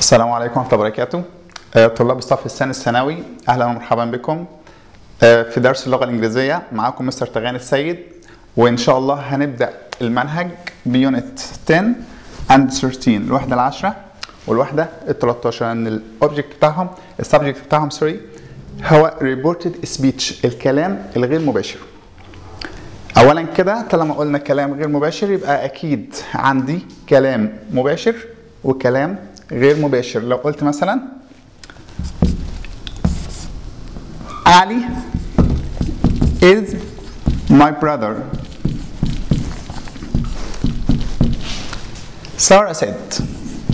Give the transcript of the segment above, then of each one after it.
السلام عليكم ورحمة الله وبركاته آه، طلاب الصف الثاني الثانوي أهلا ومرحبا بكم آه، في درس اللغة الإنجليزية معاكم مستر تغاني السيد وإن شاء الله هنبدأ المنهج بيونت 10 and 13 الوحدة العاشرة والوحدة ال 13 لأن الأوبجكت بتاعهم السبجكت بتاعهم سوري هو reported speech الكلام الغير مباشر اولا كده طالما قلنا كلام غير مباشر يبقى اكيد عندي كلام مباشر وكلام غير مباشر لو قلت مثلا علي is my brother Sarah said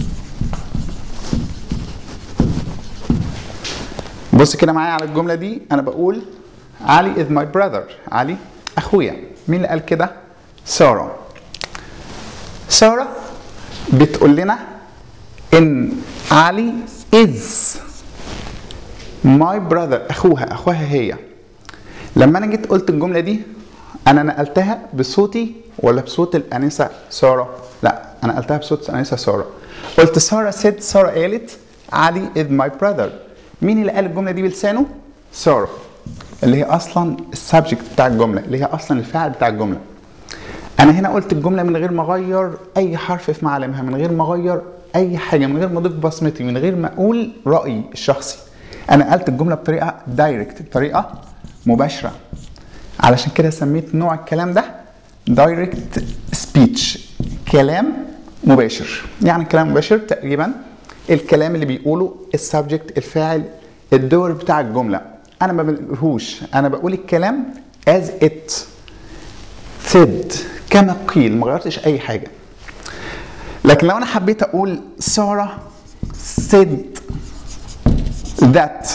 بص كده معايا على الجملة دي أنا بقول علي is my brother علي أخويا مين اللي قال كده؟ سارة سارة بتقول لنا إن علي is my brother أخوها أخوها هي لما أنا جيت قلت الجملة دي أنا نقلتها بصوتي ولا بصوت الأنسة سارة؟ لا أنا نقلتها بصوت الأنسة سارة قلت سارة said سارة قالت علي is my brother مين اللي قال الجملة دي بلسانه؟ سارة اللي هي اصلا السبجكت بتاع الجمله اللي هي اصلا الفاعل بتاع الجمله انا هنا قلت الجمله من غير ما اغير اي حرف في معالمها من غير ما اغير اي حاجه من غير ما اضيف بصمتي من غير ما اقول رايي الشخصي انا نقلت الجمله بطريقه دايركت بطريقه مباشره علشان كده سميت نوع الكلام ده دايركت سبيتش كلام مباشر يعني كلام مباشر تقريبا الكلام اللي بيقوله السبجكت الفاعل الدور بتاع الجمله انا ما بقولهوش انا بقول الكلام as it said كما قيل ما غيرتش اي حاجه لكن لو انا حبيت اقول ساره said that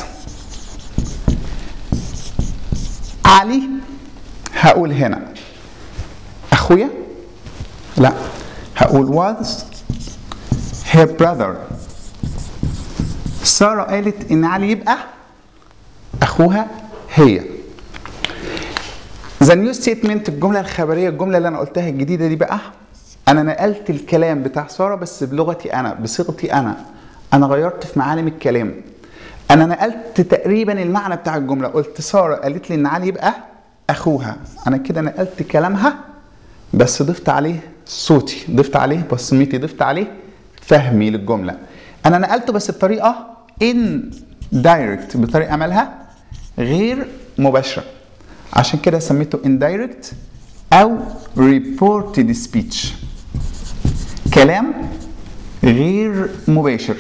علي هقول هنا اخويا لا هقول was her brother ساره قالت ان علي يبقى اخوها هي ذا نيو ستيتمنت الجمله الخبريه الجمله اللي انا قلتها الجديده دي بقى انا نقلت الكلام بتاع ساره بس بلغتي انا بصيغتي انا انا غيرت في معالم الكلام انا نقلت تقريبا المعنى بتاع الجمله قلت ساره قالت لي ان علي يبقى اخوها انا كده نقلت كلامها بس ضفت عليه صوتي ضفت عليه بصمتي ضفت عليه فهمي للجمله انا نقلته بس بطريقه ان دايركت بطريقه مالها غير مباشرة عشان كده سميته indirect أو reported speech كلام غير مباشر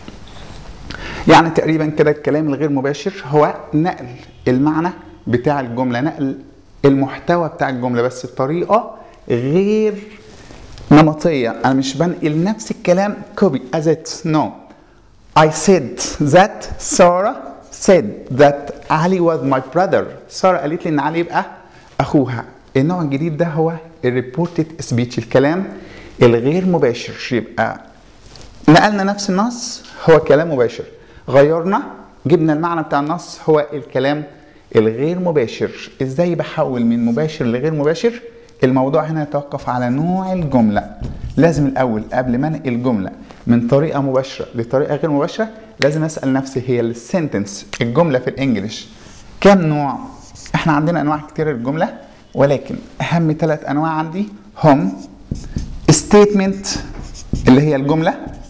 يعني تقريبا كده الكلام الغير مباشر هو نقل المعنى بتاع الجملة نقل المحتوى بتاع الجملة بس بطريقة غير نمطية أنا مش بنقل نفس الكلام كوبي as it no I said that Sarah said that Ali was my brother سارة قالت لي ان علي يبقى اخوها النوع الجديد ده هو الريبورتد سبيتش الكلام الغير مباشر يبقى نقلنا نفس النص هو كلام مباشر غيرنا جبنا المعنى بتاع النص هو الكلام الغير مباشر ازاي بحول من مباشر لغير مباشر الموضوع هنا يتوقف على نوع الجملة لازم الأول قبل ما انقل الجملة من طريقة مباشرة لطريقة غير مباشرة لازم أسأل نفسي هي السنتنس الجملة في الإنجليش كم نوع؟ إحنا عندنا أنواع كتير للجملة ولكن أهم ثلاث أنواع عندي هم statement اللي هي الجملة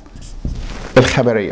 الخبرية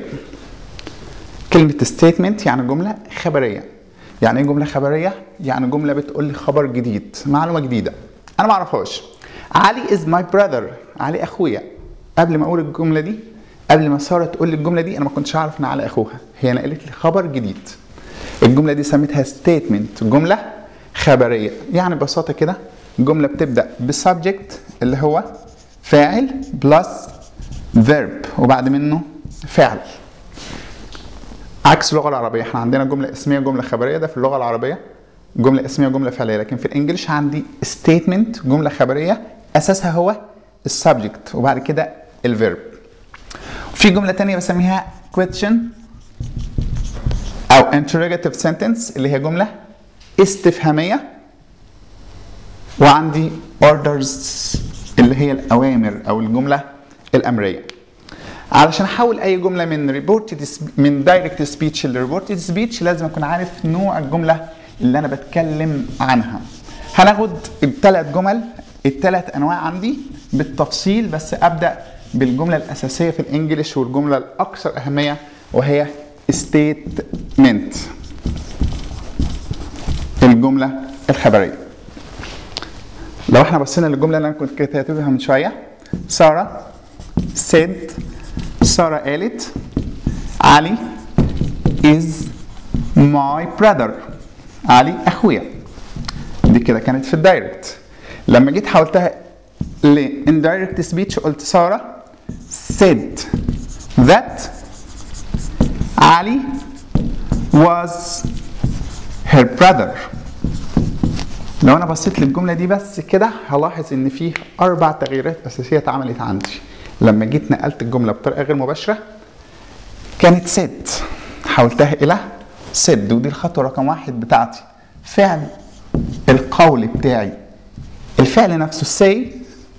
كلمة statement يعني جملة خبرية يعني ايه جملة خبرية؟ يعني جملة بتقول لي خبر جديد معلومة جديدة أنا ما أعرفهاش علي is my brother علي أخويا قبل ما أقول الجملة دي قبل ما ساره تقول لي الجمله دي انا ما كنتش اعرف ان على اخوها هي نقلت لي خبر جديد الجمله دي سميتها ستيتمنت جمله خبريه يعني ببساطه كده جمله بتبدا بسبجكت اللي هو فاعل بلس فيرب وبعد منه فعل عكس اللغه العربيه احنا عندنا جمله اسميه جمله خبريه ده في اللغه العربيه جمله اسميه جمله فعليه لكن في الانجليش عندي ستيتمنت جمله خبريه اساسها هو السبجكت وبعد كده الفيرب في جملة تانية بسميها question أو interrogative sentence اللي هي جملة استفهامية وعندي orders اللي هي الأوامر أو الجملة الأمرية علشان احول اي جمله من ريبورتد من دايركت سبيتش لريبورتد سبيتش لازم اكون عارف نوع الجمله اللي انا بتكلم عنها هناخد الثلاث جمل الثلاث انواع عندي بالتفصيل بس ابدا بالجمله الاساسيه في الانجليش والجمله الاكثر اهميه وهي statement الجمله الخبريه لو احنا بصينا للجمله اللي انا كنت كاتبها من شويه ساره said ساره قالت علي is my brother علي اخويا دي كده كانت في الدايركت لما جيت حولتها ل indirect speech قلت ساره said that علي was her brother لو انا بصيت للجمله دي بس كده هلاحظ ان فيه اربع تغييرات اساسيه اتعملت عندي لما جيت نقلت الجمله بطريقه غير مباشره كانت سد حولتها الى سد ودي الخطوه رقم واحد بتاعتي فعل القول بتاعي الفعل نفسه سي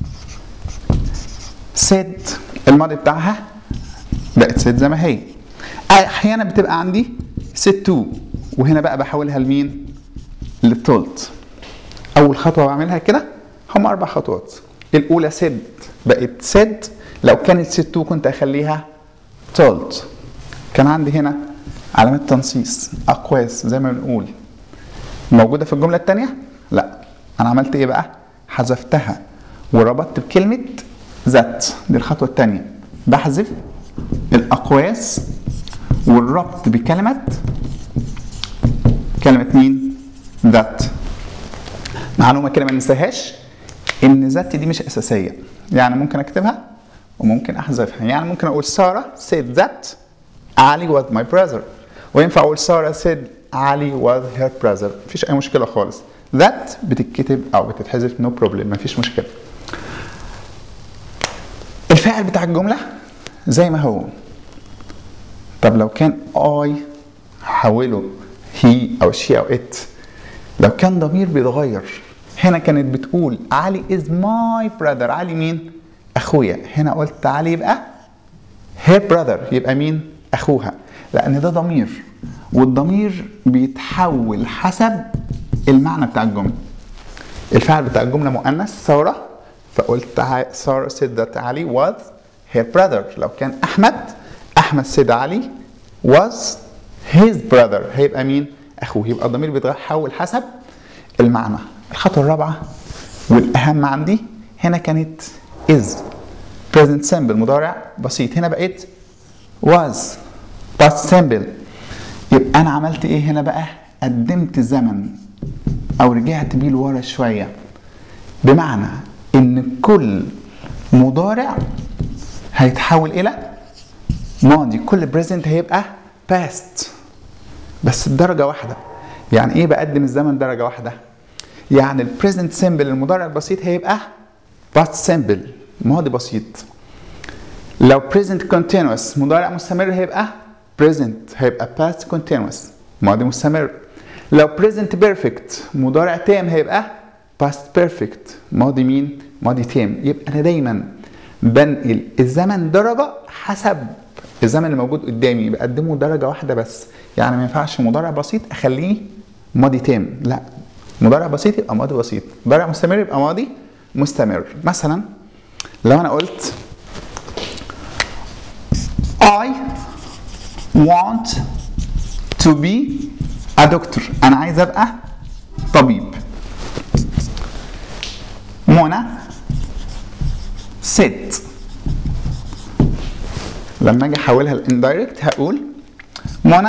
سد الماضي بتاعها بقت سد زي ما هي احيانا بتبقى عندي سد تو وهنا بقى بحولها لمين للتولت اول خطوه بعملها كده هم اربع خطوات الاولى سد بقت سد لو كانت سد 2 كنت اخليها تولت كان عندي هنا علامه تنصيص اقواس زي ما بنقول موجوده في الجمله الثانيه لا انا عملت ايه بقى حذفتها وربطت بكلمه ذات دي الخطوه الثانيه بحذف الاقواس والربط بكلمه كلمه مين ذات معلومه كده ما ننساهاش ان ذات دي مش اساسيه يعني ممكن اكتبها وممكن احذفها يعني ممكن اقول ساره said that علي was my brother وينفع اقول ساره said علي was her brother مفيش اي مشكله خالص that بتتكتب او بتتحذف no problem مفيش مشكله الفاعل بتاع الجمله زي ما هو طب لو كان I حوله he او she او it لو كان ضمير بيتغير هنا كانت بتقول علي is my brother علي مين اخويا هنا قلت علي يبقى her brother يبقى مين اخوها لان ده ضمير والضمير بيتحول حسب المعنى بتاع الجمله الفعل بتاع الجمله مؤنث ساره فقلت ساره said that علي was her brother لو كان احمد احمد said علي was his brother هيبقى مين اخوه يبقى الضمير بيتحول حسب المعنى الخطوه الرابعه والاهم عندي هنا كانت is present simple مضارع بسيط هنا بقيت was past simple يبقى انا عملت ايه هنا بقى قدمت زمن او رجعت بيه لورا شويه بمعنى ان كل مضارع هيتحول الى ماضي كل بريزنت هيبقى past بس بدرجه واحده يعني ايه بقدم الزمن درجه واحده يعني البريزنت سيمبل المضارع البسيط هيبقى باست سيمبل ماضي بسيط لو present continuous مضارع مستمر هيبقى present هيبقى past continuous ماضي مستمر لو present perfect مضارع تام هيبقى past perfect ماضي مين ماضي تام يبقى انا دايما بنقل الزمن درجه حسب الزمن اللي موجود قدامي بقدمه درجه واحده بس يعني ما ينفعش مضارع بسيط اخليه ماضي تام لا مضارع بسيط يبقى ماضي بسيط مضارع مستمر يبقى ماضي مستمر مثلا لو انا قلت I want to be a doctor انا عايز ابقى طبيب منى said لما اجي احولها لاندايركت هقول منى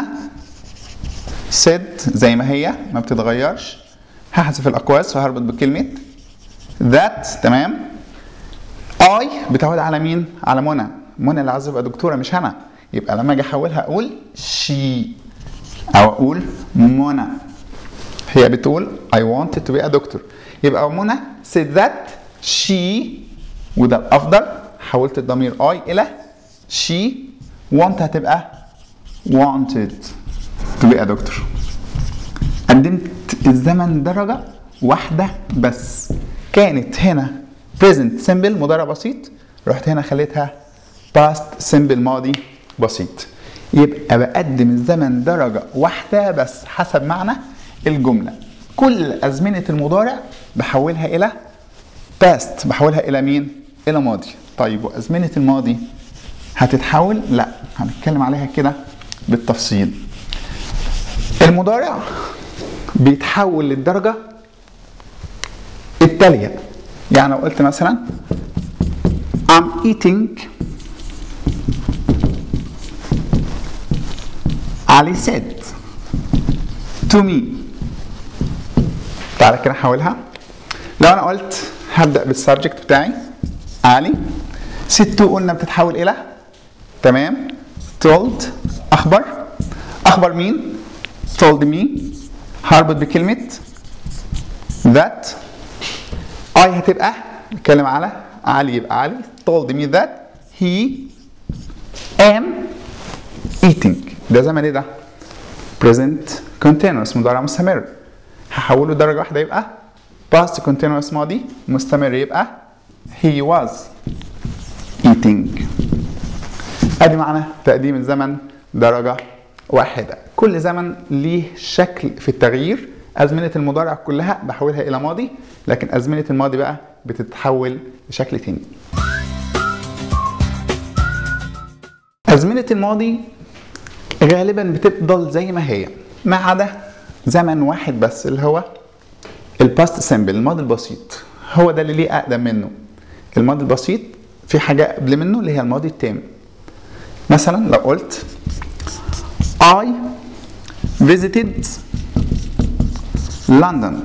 said زي ما هي ما بتتغيرش هحذف الاقواس وهربط بكلمه that تمام I بتعود على مين؟ على منى منى اللي عايزه تبقى دكتوره مش انا يبقى لما اجي احولها اقول she او اقول منى هي بتقول I wanted to be a doctor يبقى منى said that she وده الافضل حولت الضمير I الى she want هتبقى wanted to be a doctor قدمت الزمن درجة واحدة بس كانت هنا present simple مضارع بسيط رحت هنا خليتها past simple ماضي بسيط يبقى بقدم الزمن درجة واحدة بس حسب معنى الجملة كل أزمنة المضارع بحولها إلى past بحولها إلى مين؟ إلى ماضي طيب وأزمنة الماضي هتتحول؟ لا هنتكلم عليها كده بالتفصيل المضارع بيتحول للدرجة التالية يعني لو قلت مثلا I'm eating علي said to me تعالى كده نحولها لو انا قلت هبدأ بالسبجكت بتاعي علي said to قلنا بتتحول الى تمام told اخبر اخبر مين told me هربط بكلمة that I هتبقى نتكلم على علي يبقى علي told me that he am eating ده زمن ايه ده؟ present continuous مضارع مستمر هحوله درجة واحدة يبقى past continuous ماضي مستمر يبقى he was eating ادي معنى تقديم الزمن درجة واحدة كل زمن ليه شكل في التغيير أزمنة المضارع كلها بحولها إلى ماضي لكن أزمنة الماضي بقى بتتحول لشكل تاني أزمنة الماضي غالبا بتفضل زي ما هي ما عدا زمن واحد بس اللي هو الباست سيمبل الماضي البسيط هو ده اللي ليه أقدم منه الماضي البسيط في حاجة قبل منه اللي هي الماضي التام مثلا لو قلت I visited London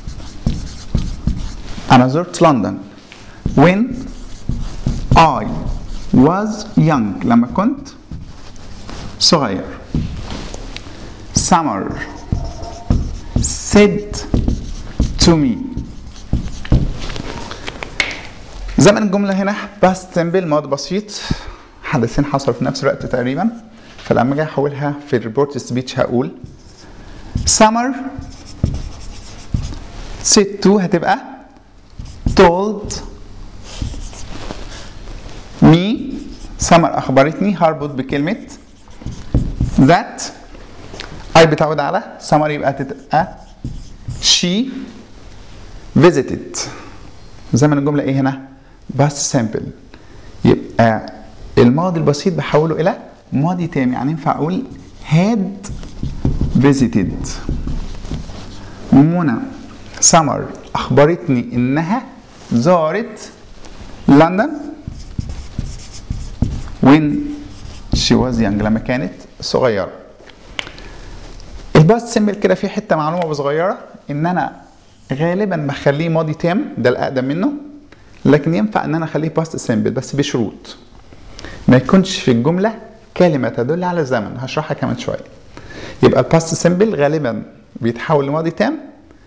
أنا زرت لندن when I was young لما كنت صغير summer said to me زمن الجملة هنا past simple ماضي بسيط حدثين حصلوا في نفس الوقت تقريبا فلما اجي احولها في الريبورت سبيتش هقول summer said to هتبقى told me summer اخبرتني هربط بكلمة that I بتعود على summer يبقى تبقى she visited زمن الجملة ايه هنا؟ past simple يبقى الماضي البسيط بحوله الى ماضي تام يعني ينفع اقول had visited منى سمر اخبرتني انها زارت لندن when she was young لما كانت صغيره الباست سيمبل كده في حته معلومه صغيره ان انا غالبا بخليه ماضي تام ده الاقدم منه لكن ينفع ان انا اخليه باست سيمبل بس بشروط ما يكونش في الجمله كلمه تدل على الزمن هشرحها كمان شويه يبقى الباست سيمبل غالبا بيتحول لماضي تام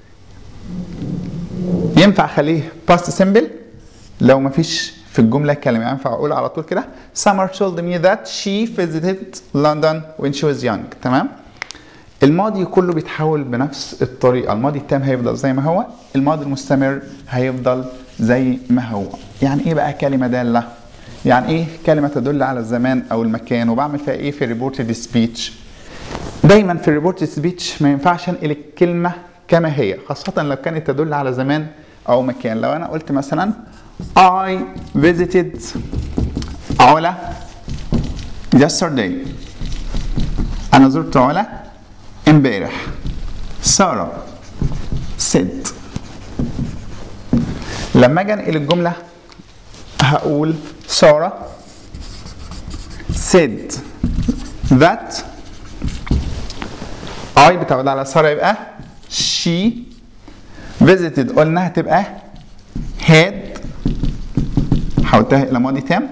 ينفع اخليه باست سيمبل لو ما فيش في الجمله كلمه ينفع اقول على طول كده Summer told me that she visited London when she was young تمام الماضي كله بيتحول بنفس الطريقه الماضي التام هيفضل زي ما هو الماضي المستمر هيفضل زي ما هو يعني ايه بقى كلمه داله يعني ايه كلمه تدل على الزمان او المكان وبعمل فيها ايه في ريبورتد سبيتش دايما في الريبورتد سبيتش ما ينفعش انقل الكلمه كما هي خاصه لو كانت تدل على زمان او مكان لو انا قلت مثلا I visited علا yesterday انا زرت علا امبارح ساره said لما اجي انقل الجمله هقول ساره said that I بتعود على ساره يبقى she visited قلنا هتبقى had حولتها الى ماضي تام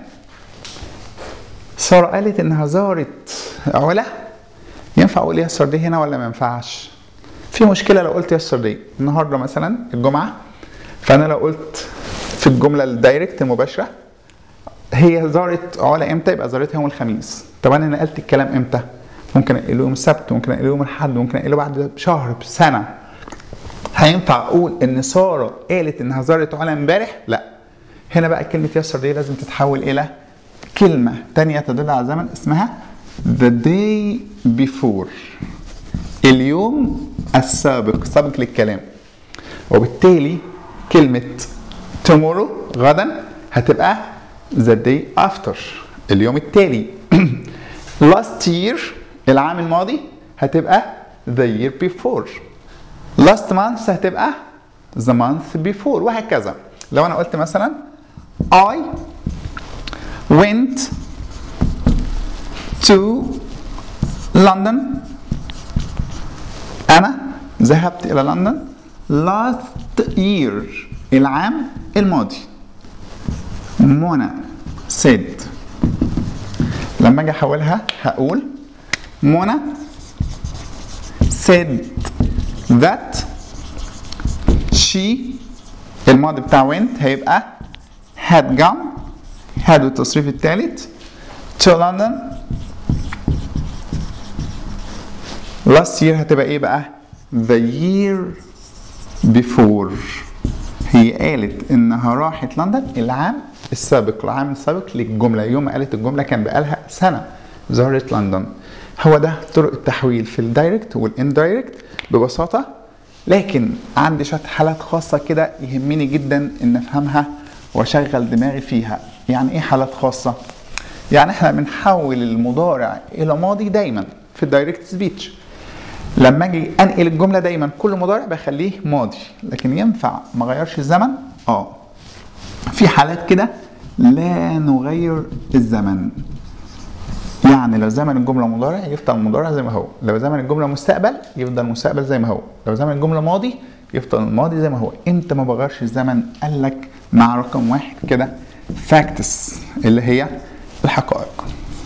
ساره قالت انها زارت علا ينفع اقول يسترداي هنا ولا ما ينفعش في مشكله لو قلت يسترداي النهارده مثلا الجمعه فانا لو قلت في الجمله الدايركت المباشره هي زارت علا امتى يبقى زارتها يوم الخميس طب انا نقلت الكلام امتى ممكن انقله يوم السبت ممكن انقله يوم الاحد ممكن انقله بعد شهر بسنه هينفع اقول ان ساره قالت انها زارت علا امبارح لا هنا بقى كلمه يسر دي لازم تتحول الى كلمة تانية تدل على زمن اسمها the day before اليوم السابق سابق للكلام وبالتالي كلمة tomorrow غدا هتبقى the day after اليوم التالي last year العام الماضي هتبقى the year before last month هتبقى the month before وهكذا لو انا قلت مثلا I went to London أنا ذهبت إلى لندن last year العام الماضي منى said لما اجي احولها هقول منى said that she الماضي بتاع went هيبقى had gone had التصريف الثالث to London last year هتبقى ايه بقى the year before هي قالت انها راحت لندن العام السابق العام السابق للجمله يوم ما قالت الجمله كان بقالها سنه زارت لندن هو ده طرق التحويل في الدايركت والاندايركت ببساطه لكن عندي شويه حالات خاصه كده يهمني جدا ان افهمها واشغل دماغي فيها يعني ايه حالات خاصه يعني احنا بنحول المضارع الى ماضي دايما في الدايركت سبيتش لما اجي انقل الجمله دايما كل مضارع بخليه ماضي لكن ينفع ما اغيرش الزمن اه في حالات كده لا نغير الزمن يعني لو زمن الجمله مضارع يفضل المضارع زي ما هو لو زمن الجمله مستقبل يفضل المستقبل زي ما هو لو زمن الجمله ماضي يفضل الماضي زي ما هو امتى ما بغيرش الزمن قال لك مع رقم واحد كده فاكتس اللي هي الحقائق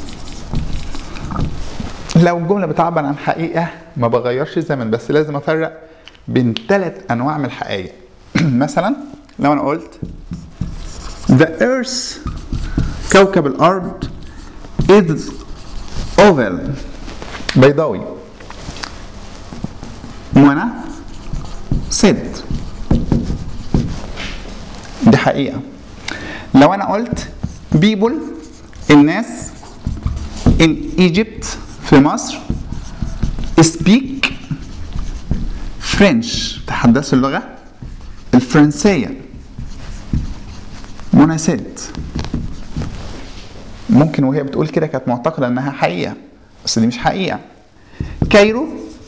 لو الجمله بتعبر عن حقيقه ما بغيرش الزمن بس لازم افرق بين ثلاث انواع من الحقائق مثلا لو انا قلت the earth كوكب الارض is oval بيضاوي وانا said دي حقيقه لو انا قلت people الناس in Egypt في مصر speak French تحدثوا اللغة الفرنسية منى said ممكن وهي بتقول كده كانت معتقدة انها حقيقة بس دي مش حقيقة كايرو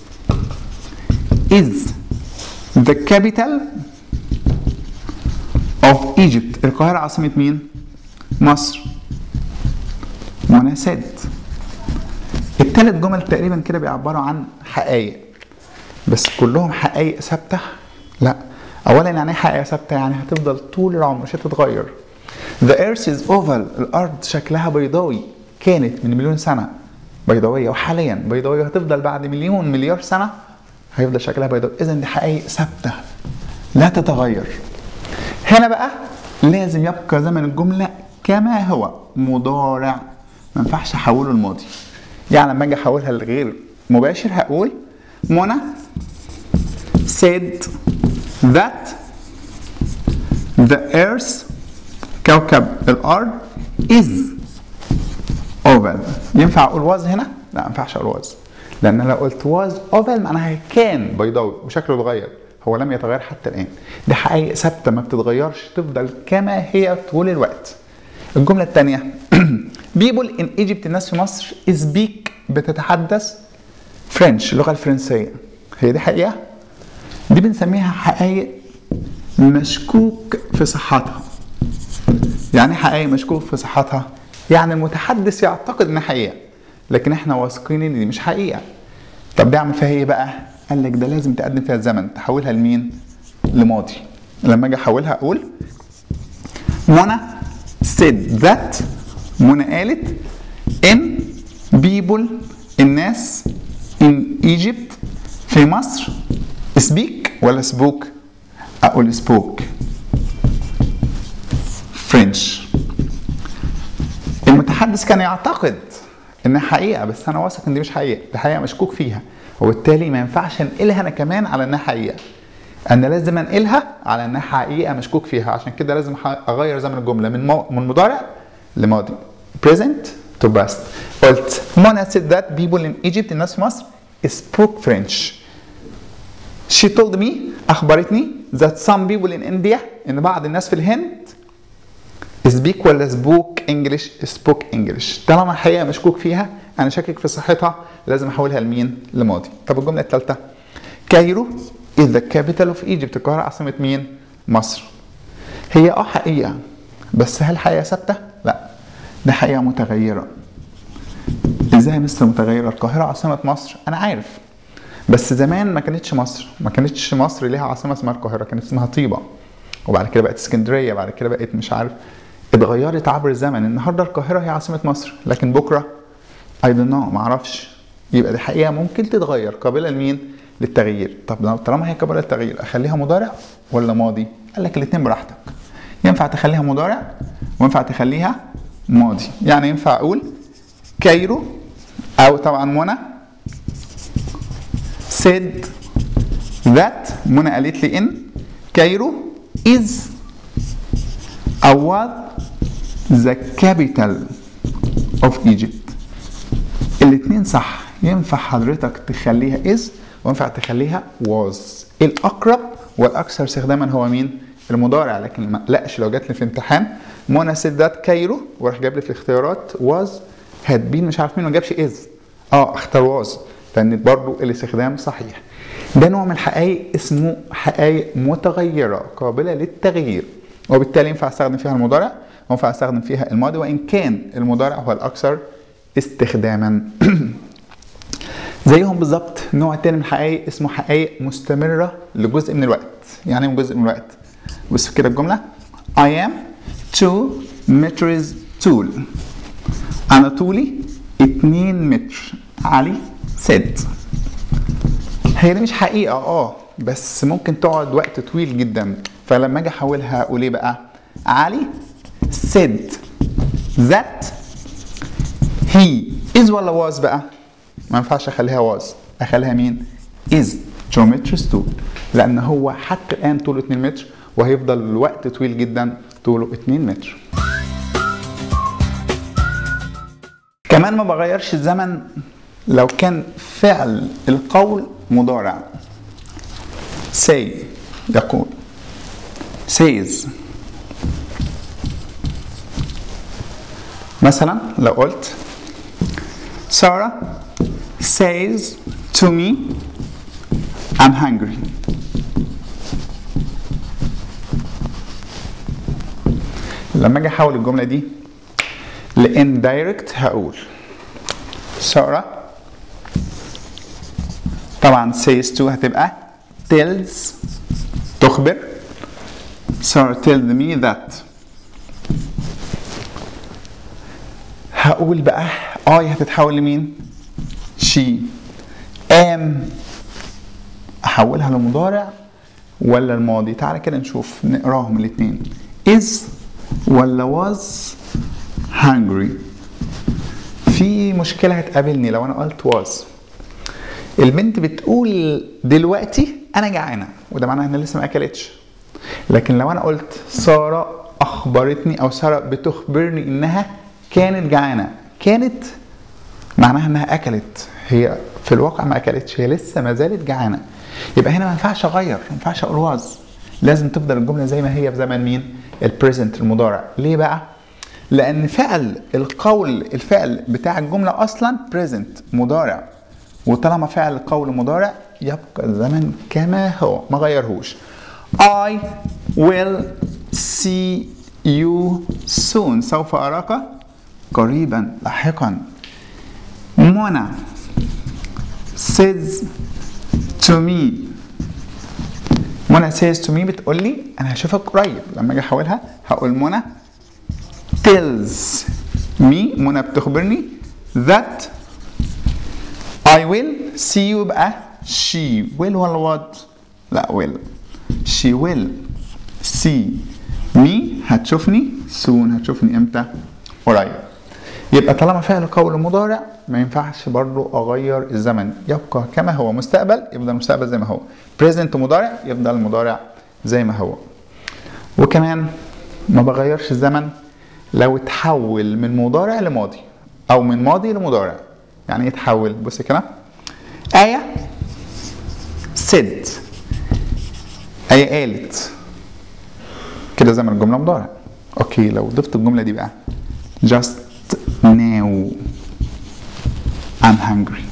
is the capital of Egypt القاهرة عاصمة مين؟ مصر منى said التلات جمل تقريبا كده بيعبروا عن حقائق بس كلهم حقائق ثابته لا اولا يعني ايه حقيقه ثابته يعني هتفضل طول العمر مش هتتغير The earth is oval الارض شكلها بيضاوي كانت من مليون سنه بيضاويه وحاليا بيضاويه هتفضل بعد مليون مليار سنه هيفضل شكلها بيضاوي اذا دي حقائق ثابته لا تتغير هنا بقى لازم يبقى زمن الجمله كما هو مضارع ما ينفعش احوله الماضي يعني لما اجي احولها لغير مباشر هقول منى said that the earth كوكب الارض is oval ينفع اقول was هنا؟ لا ما ينفعش اقول was لان لو قلت was oval معناها كان بيضاوي وشكله اتغير هو لم يتغير حتى الان دي حقائق ثابته ما بتتغيرش تفضل كما هي طول الوقت الجمله الثانيه people in Egypt الناس في مصر speak بتتحدث فرنش اللغه الفرنسيه هي دي حقيقه دي بنسميها حقائق مشكوك في صحتها يعني حقائق مشكوك في صحتها يعني المتحدث يعتقد انها حقيقه لكن احنا واثقين ان دي مش حقيقه طب ده اعمل فيها ايه بقى قال لك ده لازم تقدم فيها الزمن تحولها لمين لماضي لما اجي احولها اقول منى said that منى قالت ان people الناس in Egypt في مصر speak ولا spoke اقول spoke French المتحدث كان يعتقد انها حقيقه بس انا واثق ان دي مش حقيقه دي حقيقه مشكوك فيها وبالتالي ما ينفعش انقلها انا كمان على انها حقيقه انا لازم انقلها على انها حقيقه مشكوك فيها عشان كده لازم اغير زمن الجمله من مو... من مضارع لماضي present to past قلت منى said that people in Egypt الناس في مصر spoke French she told me أخبرتني that some people in India إن بعض الناس في الهند speak ولا spoke English spoke English طالما الحقيقة مشكوك فيها أنا شاكك في صحتها لازم أحولها لمين؟ لماضي طب الجملة الثالثة كايرو is the capital of Egypt القاهرة عاصمة مين؟ مصر هي اه حقيقة بس هل حقيقة ثابتة؟ لا ده حقيقة متغيرة ازاي مصر متغيرة؟ القاهرة عاصمة مصر أنا عارف بس زمان ما كانتش مصر ما كانتش مصر ليها عاصمة اسمها القاهرة كانت اسمها طيبة وبعد كده بقت اسكندرية بعد كده بقت مش عارف اتغيرت عبر الزمن النهاردة القاهرة هي عاصمة مصر لكن بكرة I don't know ما اعرفش يبقى دي حقيقة ممكن تتغير قابلة لمين؟ للتغيير طب لو طالما هي قابلة للتغيير اخليها مضارع ولا ماضي؟ قال لك الاثنين براحتك ينفع تخليها مضارع وينفع تخليها ماضي يعني ينفع اقول كايرو او طبعا منى said that منى قالت لي ان كايرو is or was the capital of Egypt الاثنين صح ينفع حضرتك تخليها is وينفع تخليها was الاقرب والاكثر استخداما هو مين المضارع لكن ما لقش لو جات لي في امتحان منى said that كايرو وراح جاب لي في الاختيارات was had been مش عارف مين ما جابش is اه اختار was لان برضو الاستخدام صحيح ده نوع من الحقائق اسمه حقائق متغيره قابله للتغيير وبالتالي ينفع استخدم فيها المضارع وينفع استخدم فيها الماضي وان كان المضارع هو الاكثر استخداما زيهم بالظبط نوع تاني من الحقائق اسمه حقائق مستمره لجزء من الوقت يعني ايه جزء من الوقت بص كده الجمله I am two meters tall انا طولي 2 متر علي said هي دي مش حقيقة اه بس ممكن تقعد وقت طويل جدا فلما اجي احولها اقول ايه بقى؟ علي said that he is ولا was بقى؟ ما ينفعش اخليها was اخليها مين؟ is geometry stool لان هو حتى الان طوله 2 متر وهيفضل الوقت طويل جدا طوله 2 متر كمان ما بغيرش الزمن لو كان فعل القول مضارع say يقول says مثلا لو قلت سارة says to me I'm hungry لما اجي احول الجمله دي لاندايركت هقول سارة طبعا says to هتبقى tells تخبر سارة tells me that هقول بقى I هتتحول لمين؟ she am احولها لمضارع ولا الماضي تعالى كده نشوف نقراهم الاثنين is ولا was hungry في مشكلة هتقابلني لو أنا قلت was البنت بتقول دلوقتي أنا جعانة وده معناه إنها لسه ما أكلتش لكن لو أنا قلت سارة أخبرتني أو سارة بتخبرني إنها كانت جعانة كانت معناها إنها أكلت هي في الواقع ما أكلتش هي لسه ما زالت جعانة يبقى هنا ما ينفعش أغير ما ينفعش أقول was لازم تفضل الجملة زي ما هي في زمن مين؟ البريزنت المضارع ليه بقى؟ لان فعل القول الفعل بتاع الجمله اصلا present مضارع وطالما فعل القول مضارع يبقى الزمن كما هو ما غيرهوش I will see you soon سوف أراك قريبا لاحقا منى says to me منى says to me بتقول لي أنا هشوفك قريب لما أجي أحولها هقول منى tells me منى بتخبرني that I will see you بقى she will ولا what؟ لا will she will see me هتشوفني soon هتشوفني امتى؟ قريب يبقى طالما فعل قول مضارع ما ينفعش برضو اغير الزمن يبقى كما هو مستقبل يفضل المستقبل زي ما هو present مضارع يفضل المضارع زي ما هو وكمان ما بغيرش الزمن لو اتحول من مضارع لماضي او من ماضي لمضارع يعني ايه يتحول بص كده آية said آية قالت كده زي ما الجملة مضارع اوكي لو ضفت الجملة دي بقى just now I'm hungry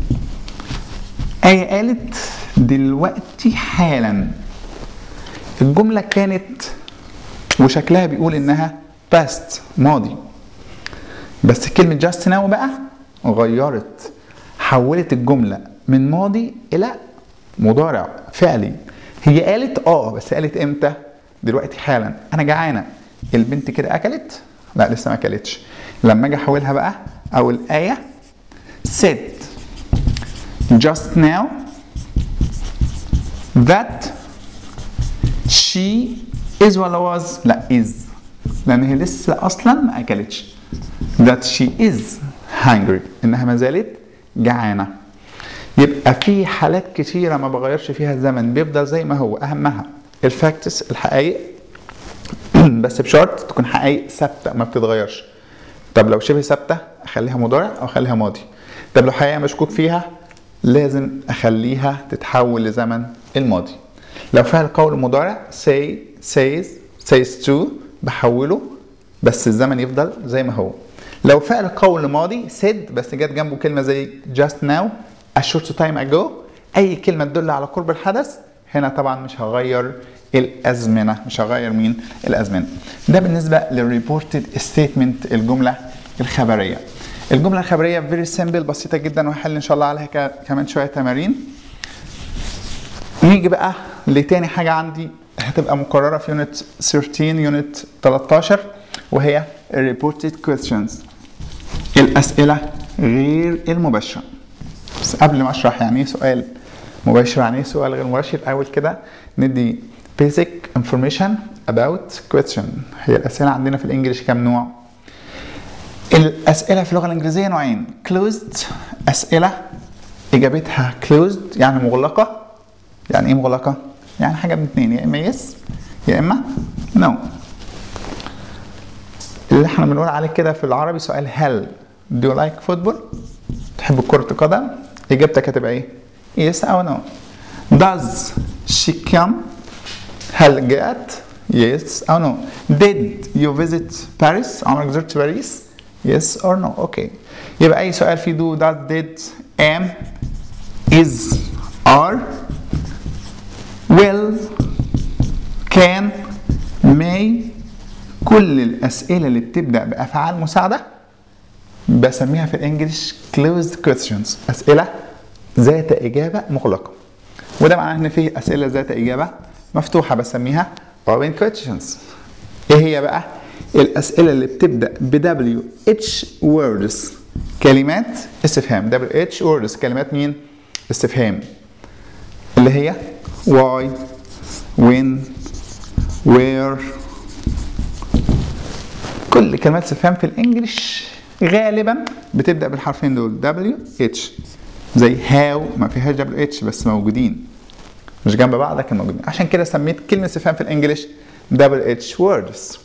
آية قالت دلوقتي حالا الجملة كانت وشكلها بيقول انها past ماضي بس كلمة just now بقى غيرت حولت الجملة من ماضي إلى مضارع فعلي هي قالت اه بس قالت امتى؟ دلوقتي حالا انا جعانة البنت كده اكلت؟ لا لسه ما اكلتش لما اجي احولها بقى او الآية said just now that she is ولا was لا is لان هي لسه اصلا ما اكلتش that she is hungry انها ما زالت جعانه يبقى في حالات كتيره ما بغيرش فيها الزمن بيفضل زي ما هو اهمها الفاكتس الحقائق بس بشرط تكون حقائق ثابته ما بتتغيرش طب لو شبه ثابته اخليها مضارع او اخليها ماضي طب لو حقيقه مشكوك فيها لازم اخليها تتحول لزمن الماضي لو فعل قول مضارع say says says to بحوله بس الزمن يفضل زي ما هو لو فعل قول ماضي said بس جت جنبه كلمه زي just now a short time ago اي كلمه تدل على قرب الحدث هنا طبعا مش هغير الازمنه مش هغير مين الازمنه ده بالنسبه للريبورتد ستيتمنت الجمله الخبريه الجمله الخبريه فيري سيمبل بسيطه جدا وهحل ان شاء الله عليها ك- كمان شويه تمارين نيجي بقى لتاني حاجه عندي هتبقى مكرره في يونت 13 يونت 13 وهي reported questions الاسئله غير المباشره بس قبل ما اشرح يعني ايه سؤال مباشر يعني ايه سؤال غير مباشر الاول كده ندي basic information about question هي الاسئله عندنا في الانجليش كام نوع الاسئله في اللغه الانجليزيه نوعين closed اسئله اجابتها closed يعني مغلقه يعني ايه مغلقه يعني حاجه من اتنين يا اما yes يا اما no اللي احنا بنقول عليه كده في العربي سؤال هل do you like football تحب كرة القدم إجابتك هتبقى إيه؟ yes أو no does she come هل جاءت yes أو no did you visit Paris عمرك زرت باريس yes or no اوكي يبقى أي سؤال فيه do does did am is are will can may كل الأسئلة اللي بتبدأ بأفعال مساعدة بسميها في الانجليش closed questions اسئله ذات اجابه مغلقه وده معناه ان في اسئله ذات اجابه مفتوحه بسميها open questions ايه هي بقى الاسئله اللي بتبدا ب WH words كلمات استفهام WH words كلمات مين استفهام اللي هي why when where كل كلمات استفهام في الانجليش غالبا بتبدا بالحرفين دول W H زي هاو ما فيهاش دبليو اتش بس موجودين مش جنب بعض لكن موجودين عشان كده سميت كلمه استفهام في الانجليش دبل اتش ووردز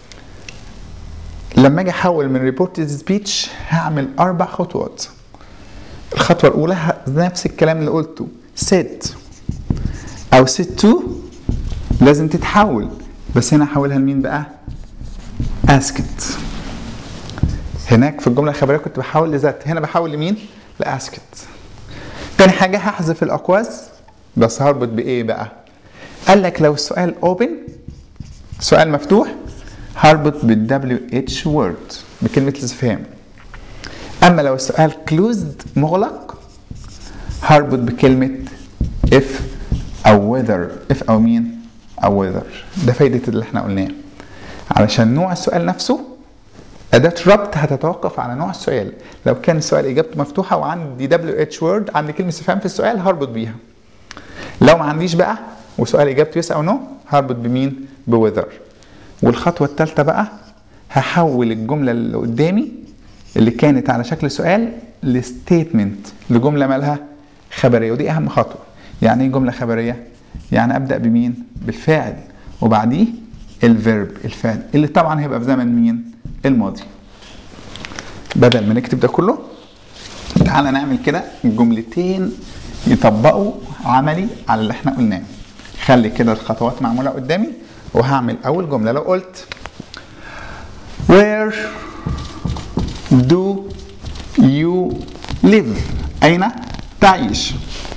لما اجي احول من ريبورتد سبيتش هعمل اربع خطوات الخطوه الاولى ه- نفس الكلام اللي قلته said او said to لازم تتحول بس هنا احولها لمين بقى asked هناك في الجمله الخبريه كنت بحول لذات هنا بحول لمين لاسكت تاني حاجه هحذف الاقواس بس هربط بايه بقى قال لك لو السؤال اوبن سؤال مفتوح هربط بالدبليو اتش وورد بكلمه الاستفهام اما لو السؤال كلوزد مغلق هربط بكلمه اف او وذر اف او مين او وذر ده فايده اللي احنا قلناه علشان نوع السؤال نفسه أداة ربط هتتوقف على نوع السؤال لو كان السؤال إجابته مفتوحة وعندي دبليو اتش وورد عندي كلمة استفهام في السؤال هربط بيها لو ما عنديش بقى وسؤال إجابته يس أو نو هربط بمين بوذر والخطوة الثالثة بقى هحول الجملة اللي قدامي اللي كانت على شكل سؤال لستيتمنت لجملة مالها خبرية ودي أهم خطوة يعني إيه جملة خبرية؟ يعني أبدأ بمين؟ بالفاعل وبعديه الفيرب الفعل اللي طبعا هيبقى في زمن مين؟ الماضي بدل ما نكتب ده كله تعالى نعمل كده جملتين يطبقوا عملي على اللي احنا قلناه خلي كده الخطوات معموله قدامي وهعمل اول جمله لو قلت where do you live اين تعيش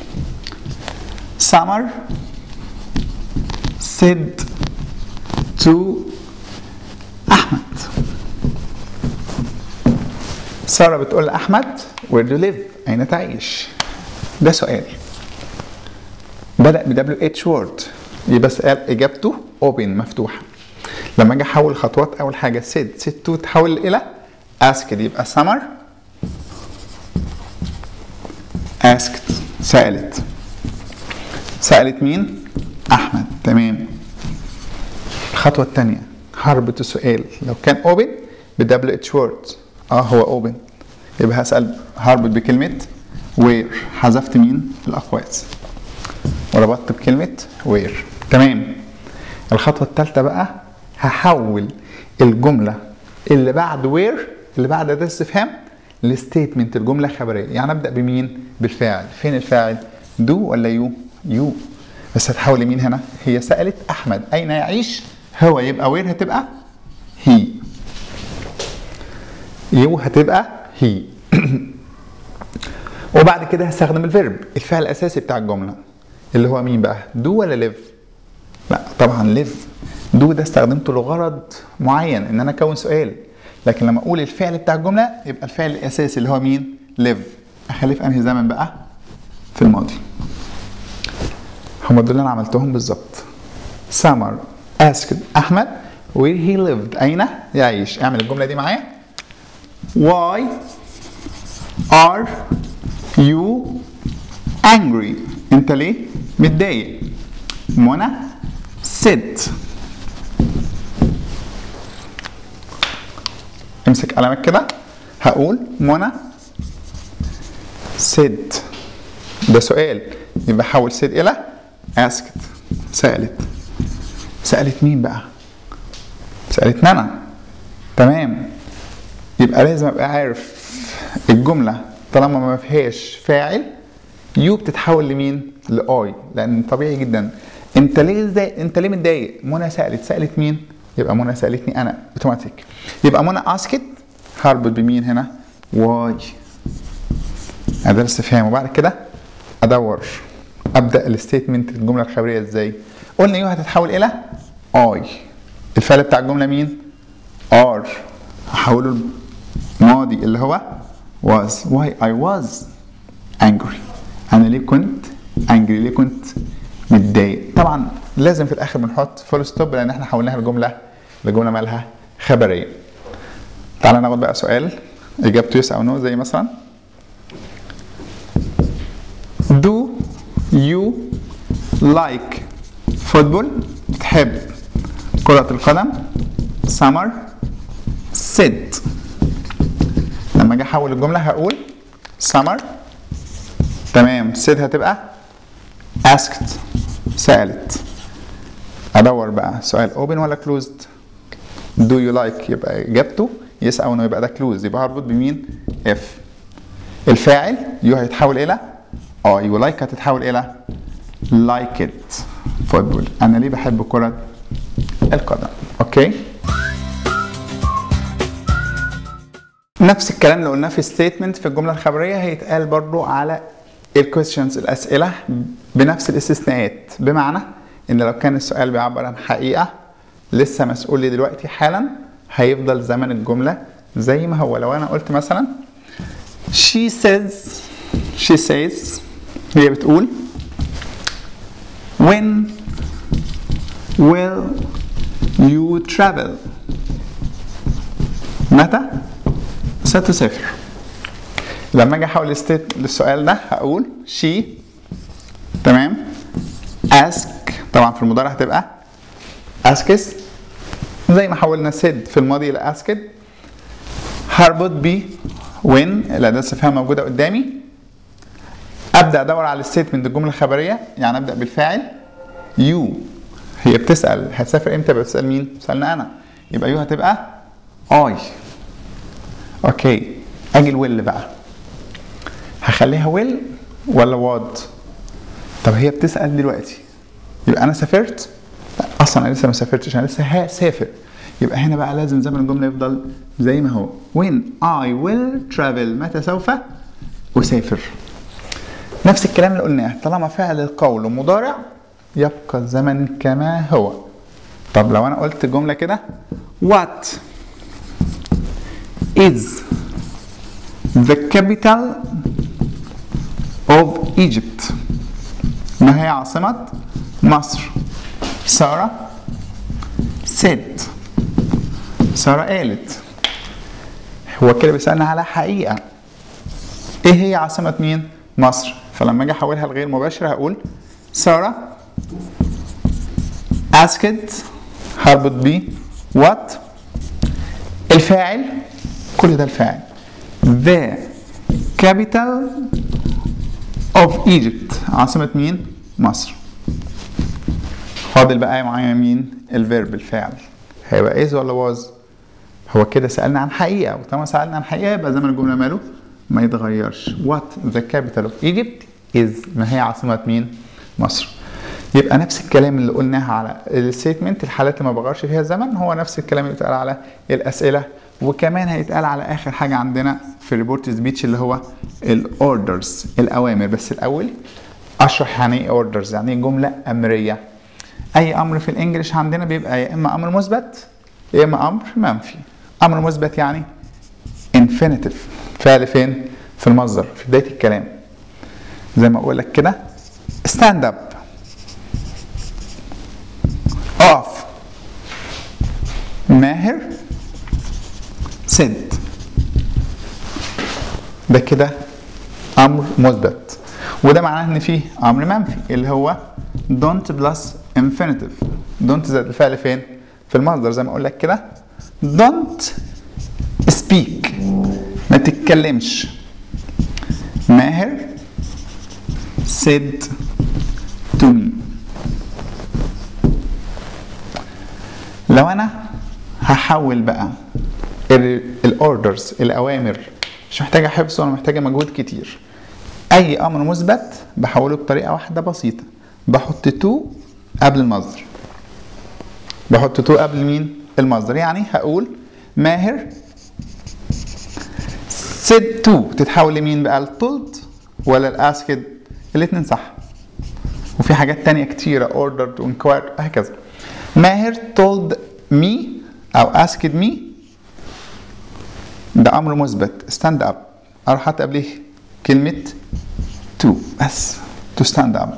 summer said to احمد ساره بتقول لاحمد where do you live اين تعيش ده سؤال بدأ ب WH word يبقى سؤال إجابته open مفتوحة لما أجي أحول خطوات أول حاجة said said to تحول إلى asked يبقى summer asked سألت سألت مين؟ أحمد تمام الخطوة الثانية هربط السؤال لو كان open ب WH word اه هو open يبقى هسأل هربط بكلمة where حذفت مين؟ الأقواس وربطت بكلمة وير تمام الخطوة الثالثة بقى هحول الجملة اللي بعد وير اللي بعد ده استفهام لستيتمنت الجملة خبرية يعني أبدأ بمين؟ بالفاعل فين الفاعل؟ دو ولا يو؟ يو بس هتحول لمين هنا؟ هي سألت أحمد أين يعيش؟ هو يبقى وير هتبقى هي يو هتبقى هي وبعد كده هستخدم الفيرب الفعل الأساسي بتاع الجملة اللي هو مين بقى دو ولا ليف لا طبعا ليف دو ده استخدمته لغرض معين ان انا اكون سؤال لكن لما اقول الفعل بتاع الجمله يبقى الفعل الاساسي اللي هو مين ليف اخليه في انهي زمن بقى في الماضي هم دول اللي انا عملتهم بالظبط سامر اسكت احمد where he lived اين يعيش اعمل الجمله دي معايا why are you angry انت ليه متضايق منى ست امسك قلمك كده هقول منى ست ده سؤال يبقى حول سيد الى اسكت سالت سالت مين بقى سالتني انا تمام يبقى لازم ابقى عارف الجمله طالما ما فيهاش فاعل يو بتتحول لمين؟ لاي لان طبيعي جدا انت ليه ازاي انت ليه متضايق؟ منى سالت سالت مين؟ يبقى منى سالتني انا اوتوماتيك يبقى منى اسكت هربط بمين هنا؟ واي ده الاستفهام وبعد كده ادور ابدا الستيتمنت الجمله الخبريه ازاي؟ قلنا يو هتتحول الى اي الفعل بتاع الجمله مين؟ ار هحوله الماضي اللي هو was why I was angry انا ليه كنت انجري ليه كنت متضايق طبعا لازم في الاخر بنحط فول ستوب لان احنا حولناها لجمله لجمله مالها خبريه تعالى ناخد بقى سؤال اجابته يس او نو زي مثلا do you like football بتحب كرة القدم summer sit لما اجي احول الجمله هقول summer تمام سيد هتبقى asked سألت ادور بقى سؤال open ولا closed do you like يبقى اجابته يس او نو يبقى ده closed يبقى هربط بمين if الفاعل يو هيتحول الى اه يو لايك هتتحول الى like it فوتبول انا ليه بحب كرة القدم اوكي نفس الكلام اللي قلناه في ستيتمنت في الجمله الخبريه هيتقال برضو على الكويستشنز الاسئله بنفس الاستثناءات بمعنى ان لو كان السؤال بيعبر عن حقيقه لسه مسؤول لي دلوقتي حالا هيفضل زمن الجمله زي ما هو لو انا قلت مثلا she says she says هي بتقول when will you travel متى ستسافر لما اجي احول الستيت للسؤال ده هقول she تمام ask طبعا في المضارع هتبقى asks زي ما حولنا said في الماضي الى asked هربط ب when الاداه الاستفهام موجوده قدامي ابدا ادور على الستيتمنت الجمله الخبريه يعني ابدا بالفاعل يو هي بتسال هتسافر امتى بتسال مين؟ بتسالني انا يبقى يو هتبقى I اوكي اجي الويل بقى هخليها ويل ولا واد طب هي بتسأل دلوقتي يبقى انا سافرت لا اصلا انا لسه ما سافرتش انا لسه هسافر يبقى هنا بقى لازم زمن الجمله يفضل زي ما هو when I will travel متى سوف اسافر نفس الكلام اللي قلناه طالما فعل القول مضارع يبقى الزمن كما هو طب لو انا قلت الجمله كده what is the capital of Egypt ما هي عاصمة مصر سارة said سارة قالت هو كده بيسألنا على حقيقة ايه هي عاصمة مين؟ مصر فلما اجي احولها لغير مباشر هقول سارة asked هربط بيه what الفاعل كل ده الفاعل the capital of Egypt عاصمة مين؟ مصر فاضل بقى معايا مين؟ الفيرب الفعل هيبقى is ولا was؟ هو كده سألنا عن حقيقة وطالما سألنا عن حقيقة يبقى زمن الجملة ماله؟ ما يتغيرش what the capital of Egypt is ما هي عاصمة مين؟ مصر يبقى نفس الكلام اللي قلناه على الستيتمنت الحالات اللي ما بغيرش فيها الزمن هو نفس الكلام اللي اتقال على الأسئلة وكمان هيتقال على آخر حاجة عندنا في الريبورت سبيتش اللي هو الاوردرز الأوامر بس الأول أشرح يعني ايه اوردرز يعني ايه جملة أمرية أي أمر في الإنجليش عندنا بيبقى يا إما أمر مثبت يا إما أمر منفي أمر مثبت يعني infinitive فعل فين؟ في المصدر في بداية الكلام زي ما أقول لك كده stand up اقف ماهر سد ده كده امر مثبت وده معناه ان فيه امر منفي اللي هو don't plus infinitive don't زائد الفعل فين في المصدر زي ما اقول لك كده don't speak ما تتكلمش ماهر said to me لو انا هحول بقى الاوردرز الاوامر مش محتاجه حفظ ولا محتاجه مجهود كتير اي امر مثبت بحوله بطريقه واحده بسيطه بحط تو قبل المصدر بحط تو قبل مين المصدر يعني هقول ماهر سيد تو تتحول لمين بقى التولد ولا الاسكد الاثنين صح وفي حاجات تانية كتيرة ordered وانكوايرد هكذا ماهر told me او asked me ده امر مثبت stand up اروح حاطط قبليه كلمة to بس to stand up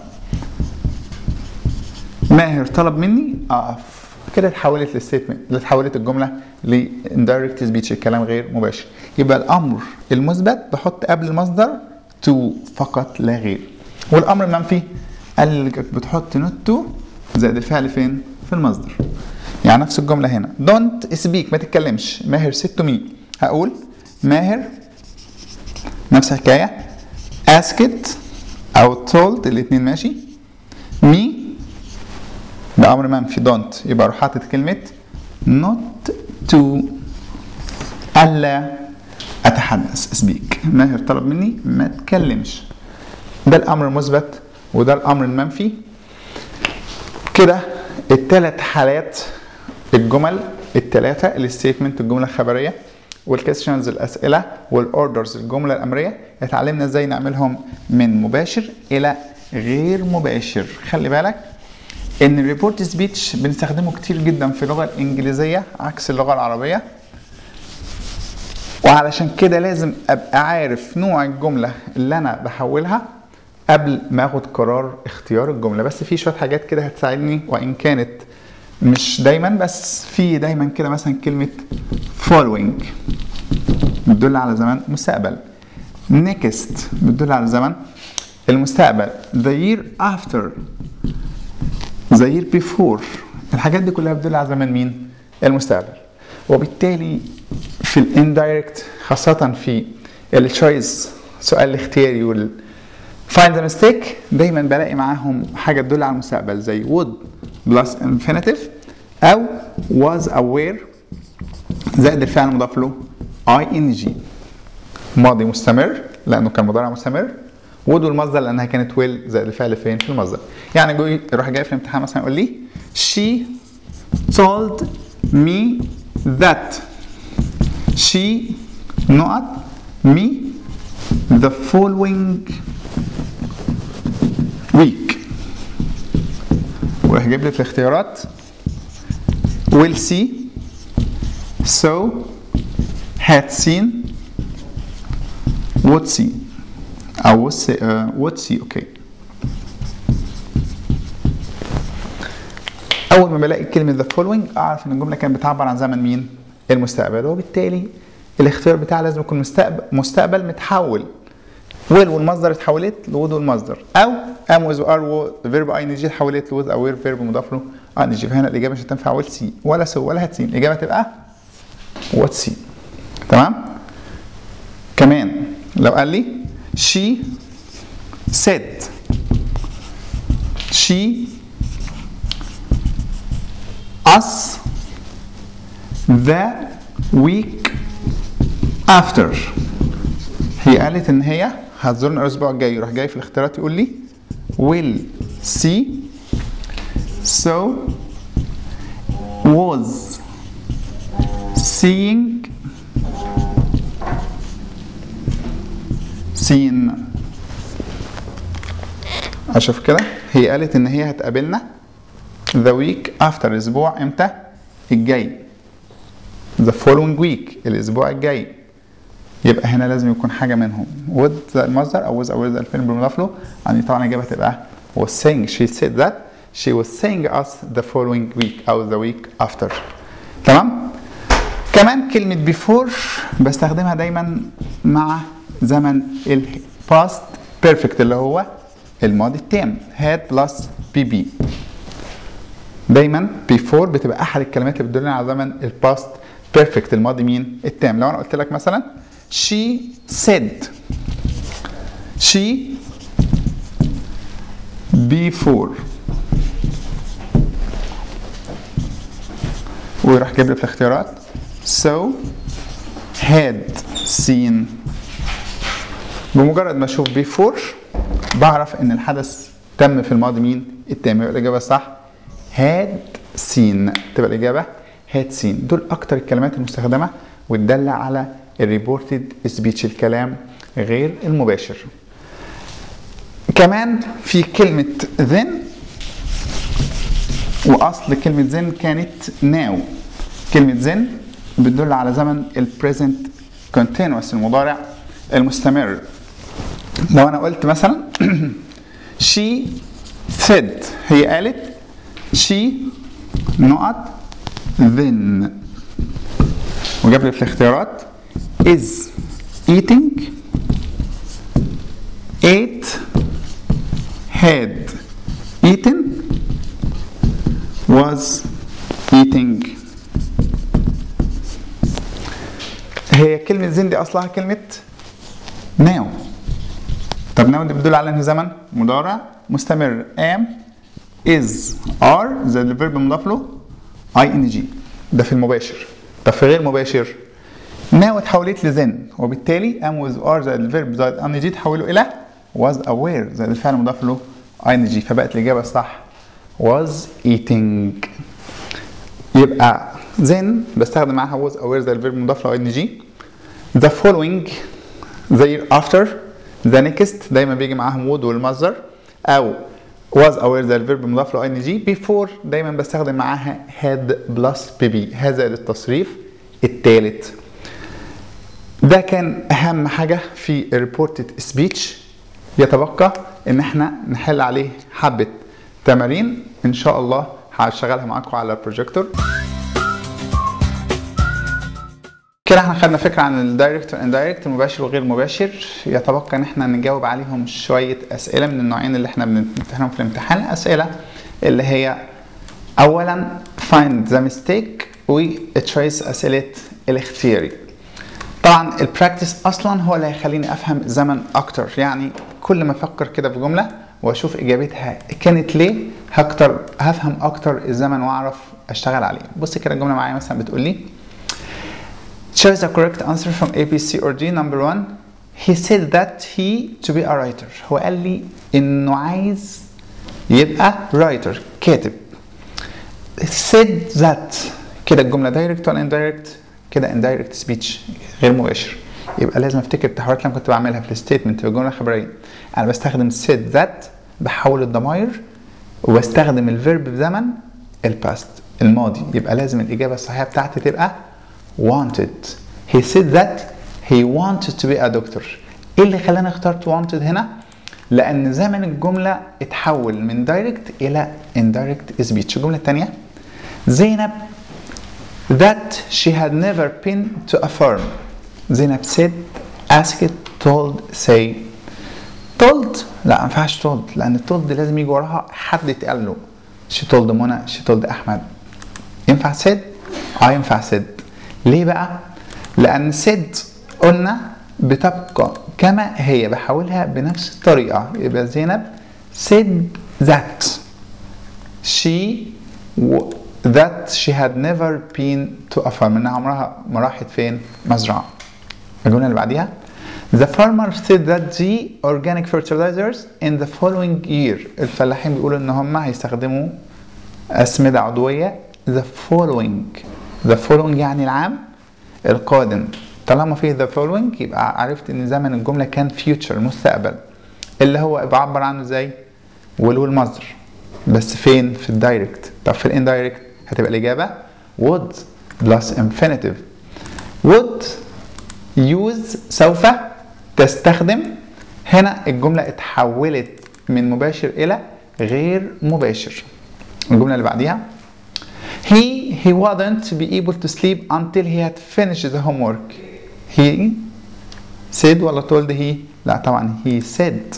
ماهر طلب مني اقف كده اتحولت للستيتمنت اتحولت الجمله لاندايركت سبيتش الكلام غير مباشر يبقى الامر المثبت بحط قبل المصدر تو فقط لا غير والامر المنفي قال لك بتحط نوت تو زائد الفعل فين في المصدر يعني نفس الجمله هنا دونت سبيك ما تتكلمش ماهر سيت تو مي هقول ماهر نفس الحكايه اسكت او تولد الاثنين ماشي مي ده امر منفي دونت يبقى اروح حاطط كلمه not to الا اتحدث سبيك ماهر طلب مني ما تكلمش ده الامر المثبت وده الامر المنفي كده الثلاث حالات الجمل الثلاثه الستيتمنت الجمله الخبريه والكيستشنز الاسئله والاوردرز الجمله الامريه اتعلمنا ازاي نعملهم من مباشر الى غير مباشر خلي بالك ان الريبورت سبيتش بنستخدمه كتير جدا في اللغه الانجليزيه عكس اللغه العربيه وعلشان كده لازم ابقى عارف نوع الجمله اللي انا بحولها قبل ما اخد قرار اختيار الجمله بس في شويه حاجات كده هتساعدني وان كانت مش دايما بس في دايما كده مثلا كلمه following بتدل على زمان مستقبل next بتدل على زمن المستقبل the year after the year before الحاجات دي كلها بتدل على زمن مين المستقبل وبالتالي في الاندايركت خاصة في التشويس سؤال الاختياري وال find the mistake دايما بلاقي معاهم حاجة تدل على المستقبل زي would plus infinitive أو was aware زائد الفعل المضاف له اي ان جي ماضي مستمر لانه كان مضارع مستمر would المصدر لانها كانت will زائد الفعل فين في المصدر يعني جوي يروح جاي في الامتحان مثلا يقول لي she told me that she not me the following week ويروح جايب لي في الاختيارات will see so had seen would see او would see, uh, would see اوكي اول ما بلاقي كلمه the following اعرف ان الجمله كانت بتعبر عن زمن مين المستقبل وبالتالي الاختيار بتاعي لازم يكون مستقبل مستقبل متحول will والمصدر اتحولت لود والمصدر او am with are فيرب اي ان جي اتحولت لود او فيرب مضاف له اي ان جي فهنا الاجابه مش هتنفع will see ولا so ولا هتسين الاجابه تبقى what see تمام كمان لو قال لي she said she us the week after هي قالت ان هي هتزورنا الاسبوع الجاي يروح جاي في الاختيارات يقول لي will see so was seeing seen اشوف كده هي قالت ان هي هتقابلنا the week after الاسبوع امتى الجاي the following week الاسبوع الجاي يبقى هنا لازم يكون حاجه منهم with زي المصدر او with او with الفيلم بالمضاف له يعني طبعا الاجابه هتبقى was saying she said that she was saying us the following week او the week after تمام كمان كلمة before بستخدمها دايما مع زمن ال past perfect اللي هو الماضي التام had plus bb دايما before بتبقى احد الكلمات اللي بتدل على زمن ال past perfect الماضي مين التام لو انا قلت لك مثلا she said she before ويروح جايب لي في الاختيارات so had seen بمجرد ما اشوف before بعرف ان الحدث تم في الماضي مين التام يبقى الاجابه الصح had seen تبقى الاجابه had seen دول اكتر الكلمات المستخدمه وتدل على الريبورتد سبيتش الكلام غير المباشر كمان في كلمة then وأصل كلمة then كانت now كلمة then بتدل على زمن ال present continuous المضارع المستمر لو أنا قلت مثلا she said هي قالت she not then وجاب لي في الاختيارات is eating ate had eaten was eating هي كلمة زين دي أصلها كلمة now طب now دي بتدل على انهي زمن؟ مضارع مستمر am is are زي الفيرب مضاف له ing ده في المباشر طب في غير مباشر now اتحولت لزن وبالتالي am with are زائد الفيرب زائد ing تحوله الى was aware زائد الفعل المضاف له ing فبقت الاجابه الصح was eating يبقى then بستخدم معاها was aware زي الفيرب المضاف له ing the following the year after the next دايما بيجي معاهم would والمصدر او was aware زي الفيرب المضاف له ing before دايما بستخدم معاها had plus bb هذا التصريف الثالث ده كان اهم حاجه في الريبورتد سبيتش يتبقى ان احنا نحل عليه حبه تمارين ان شاء الله هشغلها معاكم على البروجيكتور كده احنا خدنا فكره عن الدايركت والاندايركت المباشر وغير المباشر يتبقى ان احنا نجاوب عليهم شويه اسئله من النوعين اللي احنا بنمتحنهم في الامتحان اسئله اللي هي اولا find the mistake وتشويس اسئله الاختياري طبعا البراكتس اصلا هو اللي هيخليني افهم الزمن اكتر يعني كل ما افكر كده في جمله واشوف اجابتها كانت ليه هكتر هفهم اكتر الزمن واعرف اشتغل عليه بص كده الجمله معايا مثلا بتقول لي choose the correct answer from A, B, C or D. Number one, he said that he to be a writer. هو قال لي إنه عايز يبقى writer كاتب. said that كده الجملة direct ولا indirect؟ كده indirect speech غير مباشر. يبقى لازم افتكر التحولات اللي انا كنت بعملها في الستيتمنت في الجملة الخبرية. أنا بستخدم said that بحول الضمائر وبستخدم الفيرب بزمن الباست الماضي يبقى لازم الإجابة الصحيحة بتاعتي تبقى wanted he said that he wanted to be a doctor ايه اللي خلاني اخترت wanted هنا لان زمن الجملة اتحول من direct الى indirect speech الجملة الثانية زينب that she had never been to a farm زينب said asked told say told لا ما ينفعش told لان told لازم يجي وراها حد يتقال له she told منى she told احمد ينفع said اه ينفع said ليه بقى لان said قلنا بتبقى كما هي بحولها بنفس الطريقه يبقى زينب said that she that she had never been to a farm انها عمرها ما راحت فين مزرعه الجمله اللي بعديها The farmer said that the organic fertilizers in the following year الفلاحين بيقولوا ان هم هيستخدموا اسمده عضويه the following the following يعني العام القادم طالما فيه the following يبقى عرفت ان زمن الجمله كان future المستقبل اللي هو بعبر عنه ازاي will والمصدر بس فين في الدايركت طب في الاندايركت هتبقى الاجابه would plus infinitive would use سوف تستخدم هنا الجمله اتحولت من مباشر الى غير مباشر الجمله اللي بعديها he he wouldn't be able to sleep until he had finished the homework he said ولا told he لا طبعا he said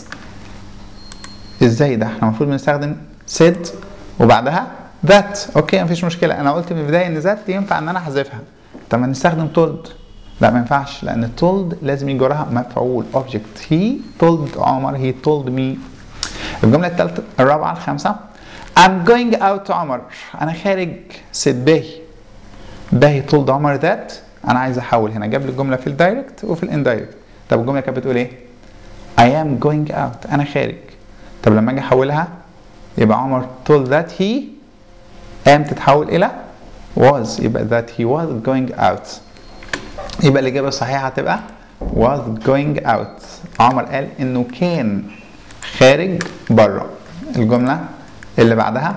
ازاي ده احنا المفروض بنستخدم said وبعدها that اوكي مفيش مشكله انا قلت من البدايه ان that ينفع ان انا احذفها طب ما نستخدم told لا ما ينفعش لان told لازم يجي وراها مفعول object he told عمر he told me الجمله الثالثه الرابعه الخامسه I'm going out عمر انا خارج سيد باهي باهي told عمر that انا عايز احول هنا جاب لي الجمله في الدايركت وفي الاندايركت طب الجمله كانت بتقول ايه I am going out انا خارج طب لما اجي احولها يبقى عمر told that he قام تتحول الى was يبقى that he was going out يبقى الاجابه الصحيحه هتبقى was going out عمر قال انه كان خارج بره الجمله اللي بعدها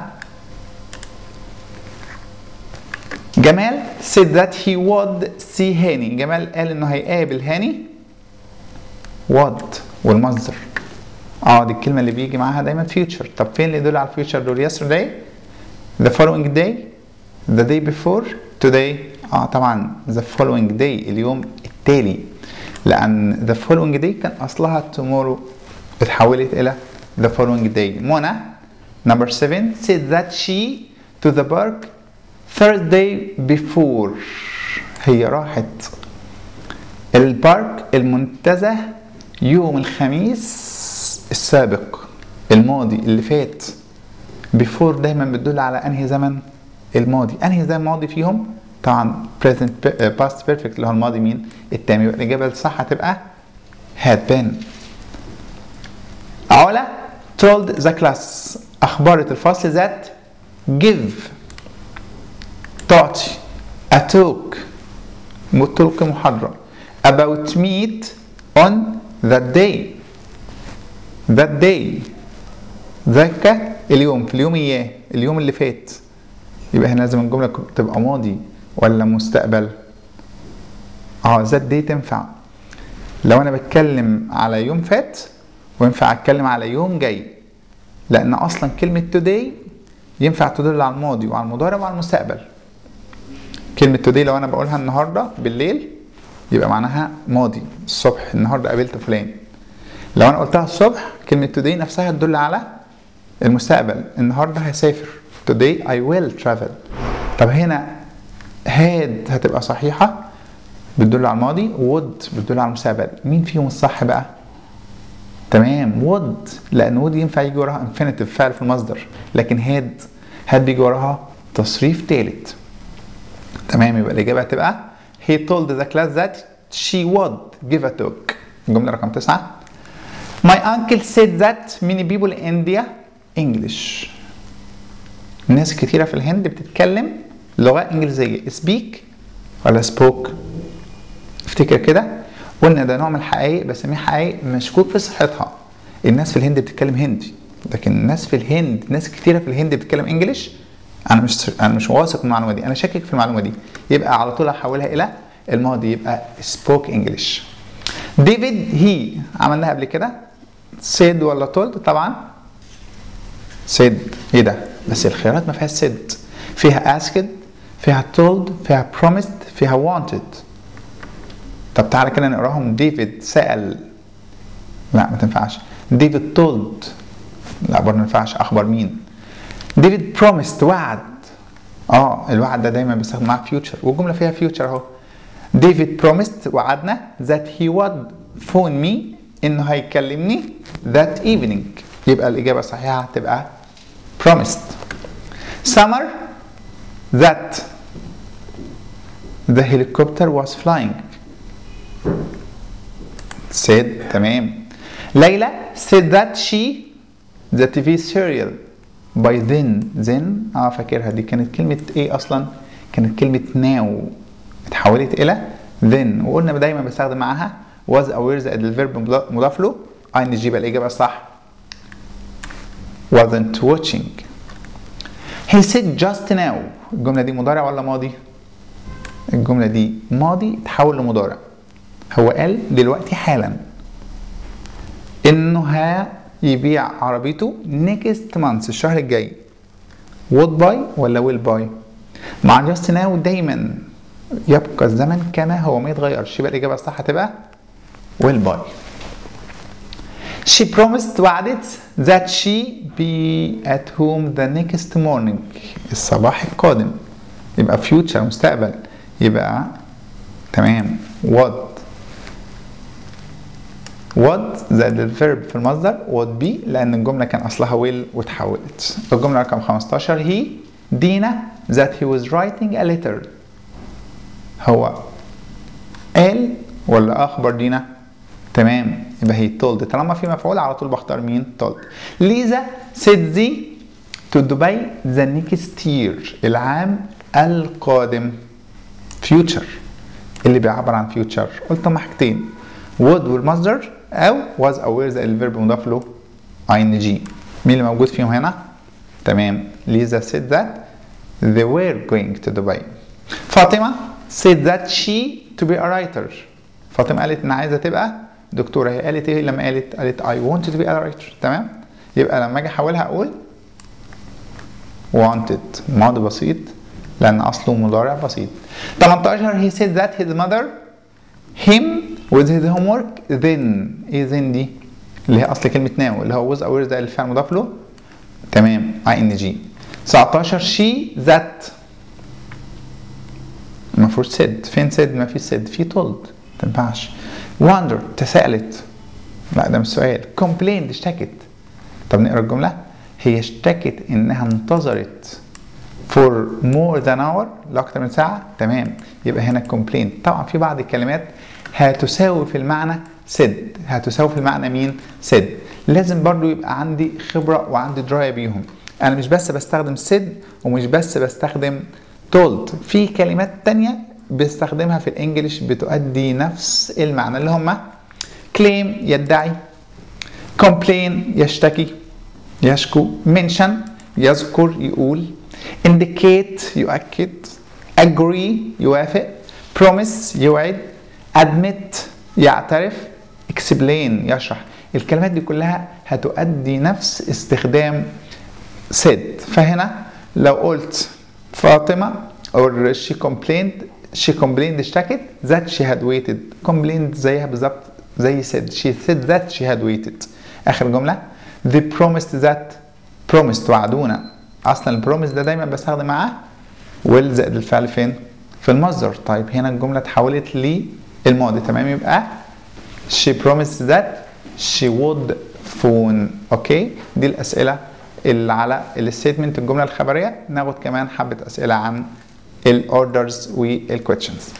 جمال said that he would see هاني جمال قال انه هيقابل هاني would والمصدر اه دي الكلمه اللي بيجي معاها دايما future طب فين اللي يدل على الفيوتشر دول yesterday the following day the day before today اه طبعا the following day اليوم التالي لان the following day كان اصلها tomorrow اتحولت الى the following day منى number seven said that she to the park Thursday before هي راحت البارك المنتزه يوم الخميس السابق الماضي اللي فات before دايما بتدل على انهي زمن الماضي انهي زمن ماضي فيهم طبعا present past perfect اللي هو الماضي مين التام يبقى الاجابه الصح هتبقى had been علا told the class اخبرت الفصل ذات give تعطي a talk تلقي محاضرة about meet on that day that day ذاك اليوم في اليوم اياه اليوم اللي فات يبقى هنا لازم الجملة تبقى ماضي ولا مستقبل اه ذات دي تنفع لو انا بتكلم على يوم فات وينفع اتكلم على يوم جاي لان اصلا كلمة today ينفع تدل على الماضي وعلى المضارع وعلى المستقبل كلمة today لو أنا بقولها النهاردة بالليل يبقى معناها ماضي الصبح النهاردة قابلت فلان لو أنا قلتها الصبح كلمة today نفسها تدل على المستقبل النهاردة هسافر today I will travel طب هنا had هتبقى صحيحة بتدل على الماضي would بتدل على المستقبل مين فيهم الصح بقى؟ تمام would لأن would ينفع يجي وراها infinitive فعل في المصدر لكن had had بيجي وراها تصريف ثالث تمام يبقى الإجابة هتبقى he told the class that she would give a talk الجملة رقم تسعة My uncle said that many people in India English ناس كتيرة في الهند بتتكلم لغة إنجليزية speak ولا spoke افتكر كده قلنا ده نوع من الحقائق بسميه حقائق مشكوك في صحتها الناس في الهند بتتكلم هندي لكن الناس في الهند ناس كتيرة في الهند بتتكلم انجلش انا مش انا مش واثق من المعلومه دي انا شاكك في المعلومه دي يبقى على طول احولها الى الماضي يبقى spoke English ديفيد هي عملناها قبل كده said ولا told طبعا said ايه ده بس الخيارات ما فيهاش said فيها asked فيها told فيها promised فيها wanted طب تعالى كده نقراهم ديفيد سأل لا ما تنفعش ديفيد told لا برضه ما ينفعش اخبر مين ديفيد promised وعد اه الوعد ده دايما بيستخدم معاه future والجمله فيها future اهو ديفيد promised وعدنا that he would phone me انه هيكلمني that evening يبقى الاجابه الصحيحه هتبقى promised summer that the helicopter was flying said تمام ليلى said that she the TV serial by then then اه فاكرها دي كانت كلمة ايه اصلا؟ كانت كلمة now اتحولت الى then وقلنا دايما بستخدم معاها was aware زائد الفيرب مضاف له ان جي بقى الاجابة الصح wasn't watching he said just now الجملة دي مضارع ولا ماضي؟ الجملة دي ماضي تحول لمضارع هو قال دلوقتي حالا انه هيبيع عربيته next month الشهر الجاي would buy ولا will buy مع just now دايما يبقى الزمن كما هو ما يتغيرش يبقى الاجابه الصح هتبقى will buy she promised وعدت that she be at home the next morning الصباح القادم يبقى future مستقبل يبقى تمام would would زائد الفيرب في المصدر would be لأن الجملة كان أصلها will وتحولت الجملة رقم 15 he دينا that he was writing a letter هو قال ولا أخبر دينا تمام يبقى هي told طالما في مفعول على طول بختار مين told ليزا said the to دبي the next year العام القادم future اللي بيعبر عن future قلت هما حاجتين would والمصدر او was aware زي الفيرب مضاف له ing مين اللي موجود فيهم هنا تمام ليزا said that they were going to Dubai فاطمة said that she to be a writer فاطمة قالت ان عايزة تبقى دكتورة هي قالت ايه لما قالت قالت I wanted to be a writer تمام يبقى لما اجي احولها اقول wanted ماضي بسيط لان اصله مضارع بسيط 18 he said that his mother him with his homework then ايه then دي اللي هي اصل كلمه now اللي هو was aware ده الفعل مضاف له تمام ing 19 she that المفروض said فين said ما في said في told ما تنفعش wonder تساءلت لا ده مش سؤال complained اشتكت طب نقرا الجمله هي اشتكت انها انتظرت for more than hour لاكثر من ساعه تمام يبقى هنا complaint طبعا في بعض الكلمات هتساوي في المعنى سد هتساوي في المعنى مين سد لازم برضو يبقى عندي خبرة وعندي دراية بيهم انا مش بس بستخدم سد ومش بس بستخدم told في كلمات تانية بستخدمها في الانجليش بتؤدي نفس المعنى اللي هما claim يدعي complain يشتكي يشكو mention يذكر يقول indicate يؤكد agree يوافق promise يوعد admit يعترف explain يشرح الكلمات دي كلها هتؤدي نفس استخدام said فهنا لو قلت فاطمة or she complained she complained اشتكت that she had waited complained زيها بالظبط زي said she said that she had waited آخر جملة they promised that promised وعدونا أصلا البروميس ده دايما بستخدم معاه will زائد الفعل فين؟ في المصدر طيب هنا الجملة اتحولت للماضي تمام يبقى she promised that she would phone اوكي دي الأسئلة اللي على الستيتمنت الجملة الخبرية ناخد كمان حبة أسئلة عن الاوردرز والكويشنز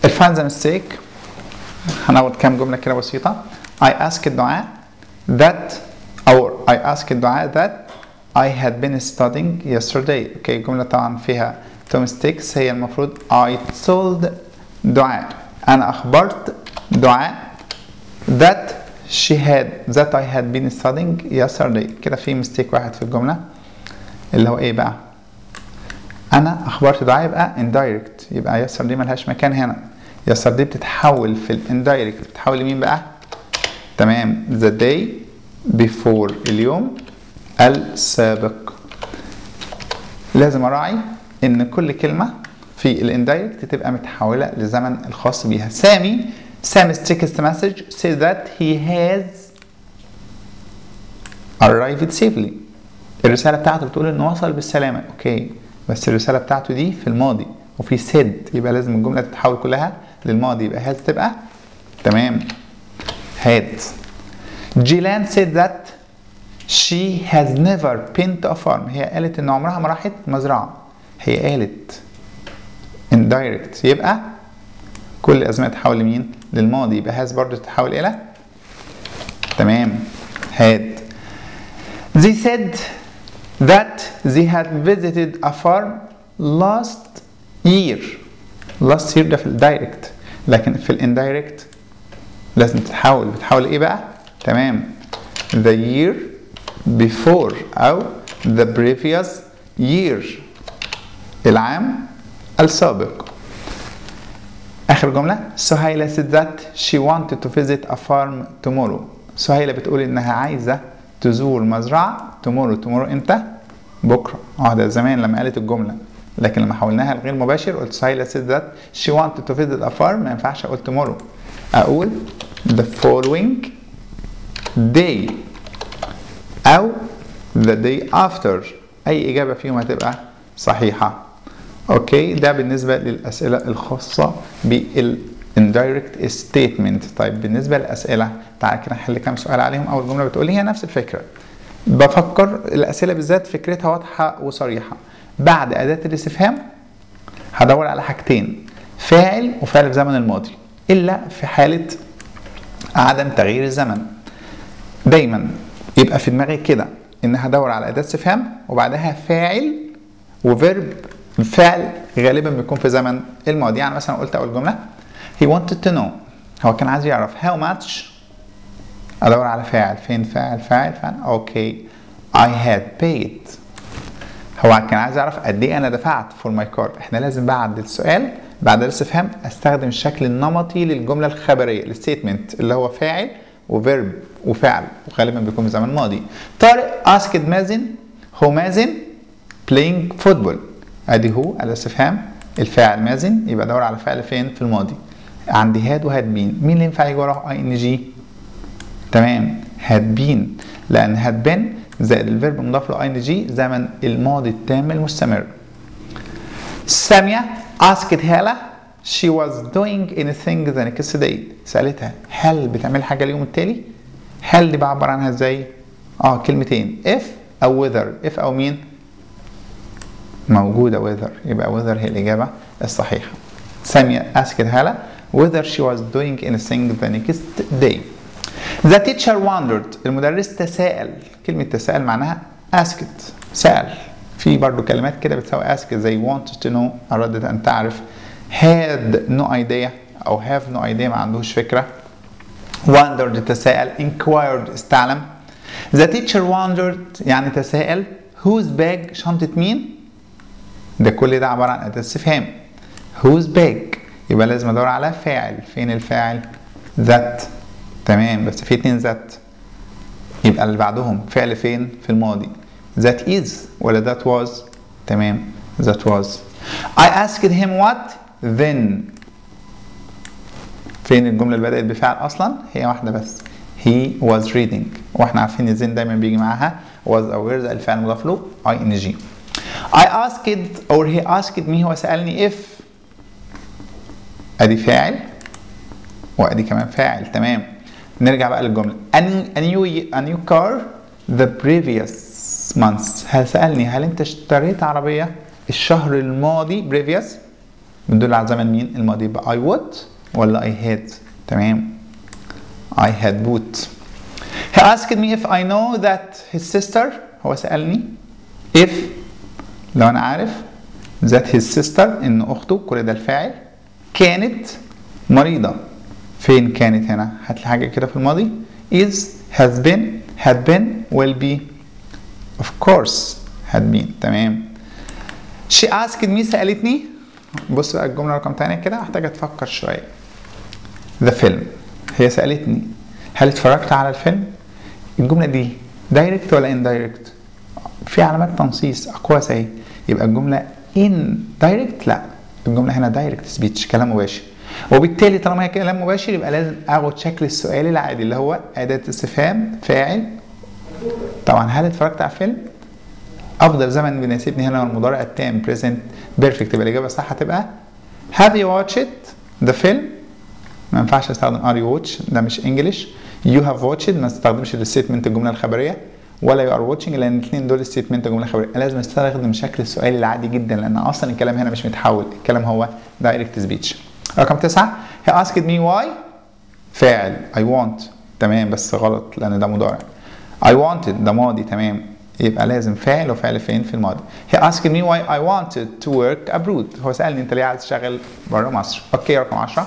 الفايند ذا ميستيك هناخد كام جمله كده بسيطه I asked دعاء that or I asked دعاء that I had been studying yesterday اوكي الجمله طبعا فيها two mistakes هي المفروض I told دعاء انا اخبرت دعاء that she had that I had been studying yesterday كده في ميستيك واحد في الجمله اللي هو ايه بقى انا اخبرت دعاء يبقى indirect يبقى yesterday ملهاش مكان هنا yesterday بتتحول في الاندايركت بتتحول لمين بقى تمام the day before اليوم السابق لازم اراعي ان كل كلمه في الاندايركت تبقى متحوله لزمن الخاص بيها سامي Sam's text message says that he has arrived safely الرساله بتاعته بتقول انه وصل بالسلامه اوكي بس الرساله بتاعته دي في الماضي وفي said يبقى لازم الجمله تتحول كلها للماضي يبقى has تبقى تمام had جيلان said that she has never been to a farm هي قالت ان عمرها ما راحت مزرعه هي قالت indirect يبقى كل الازمنه تتحول لمين للماضي يبقى has برضه تتحول الى تمام had they said that they had visited a farm last year last year ده في الدايركت لكن في الاندايركت لازم تتحول بتحول ايه بقى تمام the year before او the previous year العام السابق اخر جمله سهيلة said that she wanted to visit a farm tomorrow سهيلة بتقول انها عايزه تزور مزرعه tomorrow tomorrow امتى بكره اه ده زمان لما قالت الجمله لكن لما حولناها لغير مباشر قلت سهيلة said that she wanted to visit a farm ما ينفعش اقول tomorrow اقول the following day او the day after اي اجابه فيهم هتبقى صحيحه اوكي ده بالنسبه للاسئله الخاصه بال indirect statement طيب بالنسبه للاسئله تعالى كده نحل كام سؤال عليهم اول جمله بتقول هي نفس الفكره بفكر الاسئله بالذات فكرتها واضحه وصريحه بعد اداه الاستفهام هدور على حاجتين فاعل وفعل في زمن الماضي الا في حاله عدم تغيير الزمن دايما يبقى في دماغي كده ان هدور على اداه استفهام وبعدها فاعل وفيرب فعل غالبا بيكون في زمن الماضي يعني مثلا قلت اول جمله he wanted to know هو كان عايز يعرف how much ادور على فاعل فين فاعل فاعل فاعل اوكي I had paid هو كان عايز يعرف قد ايه انا دفعت for my car احنا لازم بعد السؤال بعد الاستفهام استخدم الشكل النمطي للجمله الخبريه الستيتمنت اللي هو فاعل وفيرب وفعل وغالبا بيكون في زمن ماضي طارق asked مازن هو مازن playing football ادي هو الاستفهام الفاعل مازن يبقى ادور على فعل فين في الماضي عندي هاد وهاد بين مين اللي ينفع يجي وراه اي ان جي تمام هاد بين لان هاد بين زائد الفيرب مضاف له اي ان جي زمن الماضي التام المستمر ساميه asked هاله she was doing anything the next day سالتها هل بتعمل حاجه اليوم التالي هل دي بعبر عنها ازاي اه كلمتين if او whether if او مين موجوده whether يبقى whether هي الاجابه الصحيحه ساميه asked هاله whether she was doing anything the next day The teacher wondered المدرس تساءل كلمة تساءل معناها asked سأل في برضو كلمات كده بتساوي asked زي wanted to know أرادت أن تعرف had no idea أو have no idea ما عندوش فكرة wondered تساءل inquired استعلم The teacher wondered يعني تساءل whose bag شنطة مين ده كل ده عبارة عن أداة استفهام whose bag يبقى لازم أدور على فاعل فين الفاعل that تمام بس في اتنين ذات يبقى اللي بعدهم فعل فين في الماضي that is ولا that was تمام that was I asked him what then فين الجملة اللي بدأت بفعل أصلا هي واحدة بس he was reading واحنا عارفين ان then دايما بيجي معاها was أو were الفعل مضاف له ing I asked or he asked me هو سألني if ادي فاعل وادي كمان فاعل تمام نرجع بقى للجملة a new, a new, a new car the previous months هل سألني هل انت اشتريت عربية الشهر الماضي previous بتدل على زمن مين الماضي يبقى I would ولا I had تمام I had would He asked me if I know that his sister هو سألني if لو أنا عارف that his sister إن أخته كل ده الفاعل كانت مريضة فين كانت هنا؟ هات لي حاجة كده في الماضي is has been had been will be of course had been تمام she asked me سألتني بص بقى الجملة رقم تانية كده محتاجة تفكر شوية ذا فيلم هي سألتني هل اتفرجت على الفيلم؟ الجملة دي دايركت ولا اندايركت؟ في علامات تنصيص أقواس أهي يبقى الجملة ان دايركت لا الجملة هنا دايركت سبيتش كلام مباشر وبالتالي طالما هي كلام مباشر يبقى لازم اخد شكل السؤال العادي اللي هو أداة استفهام فاعل طبعا هل اتفرجت على فيلم؟ افضل زمن بيناسبني هنا هو المضارع التام بريزنت بيرفكت يبقى الاجابه الصح هتبقى have you watched the film ما ينفعش استخدم are you watch ده مش انجلش you have watched ما استخدمش الستمنت الجمله الخبريه ولا you are watching لان الاثنين دول ستمنت الجمله الخبريه لازم استخدم شكل السؤال العادي جدا لان اصلا الكلام هنا مش متحول الكلام هو دايركت سبيتش رقم تسعة he asked me why فاعل I want تمام بس غلط لان ده مضارع I wanted ده ماضي تمام يبقى لازم فاعل وفعل فين في الماضي he asked me why I wanted to work abroad هو سألني انت ليه عايز تشتغل بره مصر اوكي رقم 10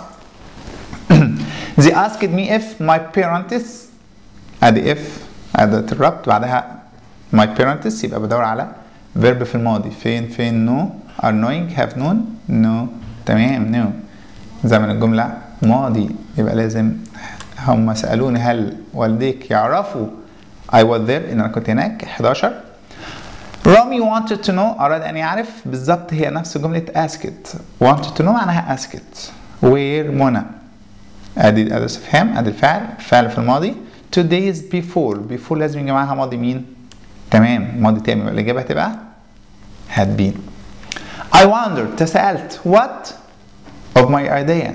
they asked me if my parents ادي if اداة الربط بعدها my parents يبقى بدور على verb في الماضي فين فين no are knowing have known no تمام no زمن الجملة ماضي يبقى لازم هم سألوني هل والديك يعرفوا I was there إن أنا كنت هناك 11 رامي wanted to know أراد أن يعرف بالظبط هي نفس جملة asked wanted to know معناها asked where منى ادي ادي استفهام ادي الفعل الفعل في الماضي two days before before لازم يجي معاها ماضي مين تمام ماضي تام يبقى الاجابه هتبقى had been I wondered تسألت what of my idea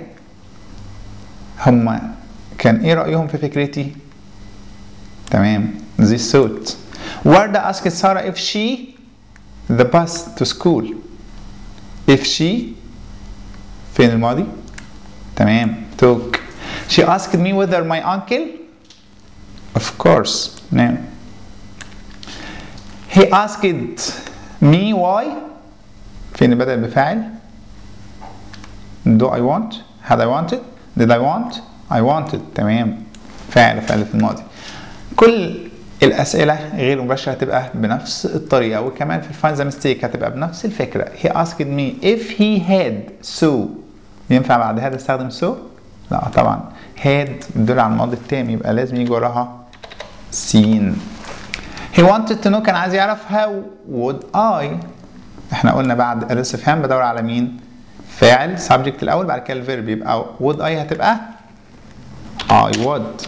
هم كان ايه رأيهم في فكرتي تمام they thought وردة asked سارة if she the bus to school if she فين الماضي تمام took she asked me whether my uncle of course no he asked me why فين بدأ بفاعل do I want had I wanted did I want I wanted تمام فاعل فعل في الماضي كل الأسئلة غير مباشرة هتبقى بنفس الطريقة وكمان في الفاين ذا ميستيك هتبقى بنفس الفكرة he asked me if he had so ينفع بعد هذا استخدم so لا طبعا had بتدل على الماضي التام يبقى لازم يجي وراها seen he wanted to know كان عايز يعرف how would I احنا قلنا بعد الاستفهام بدور على مين فاعل subject الاول بعد كده الفيرب يبقى would I هتبقى I would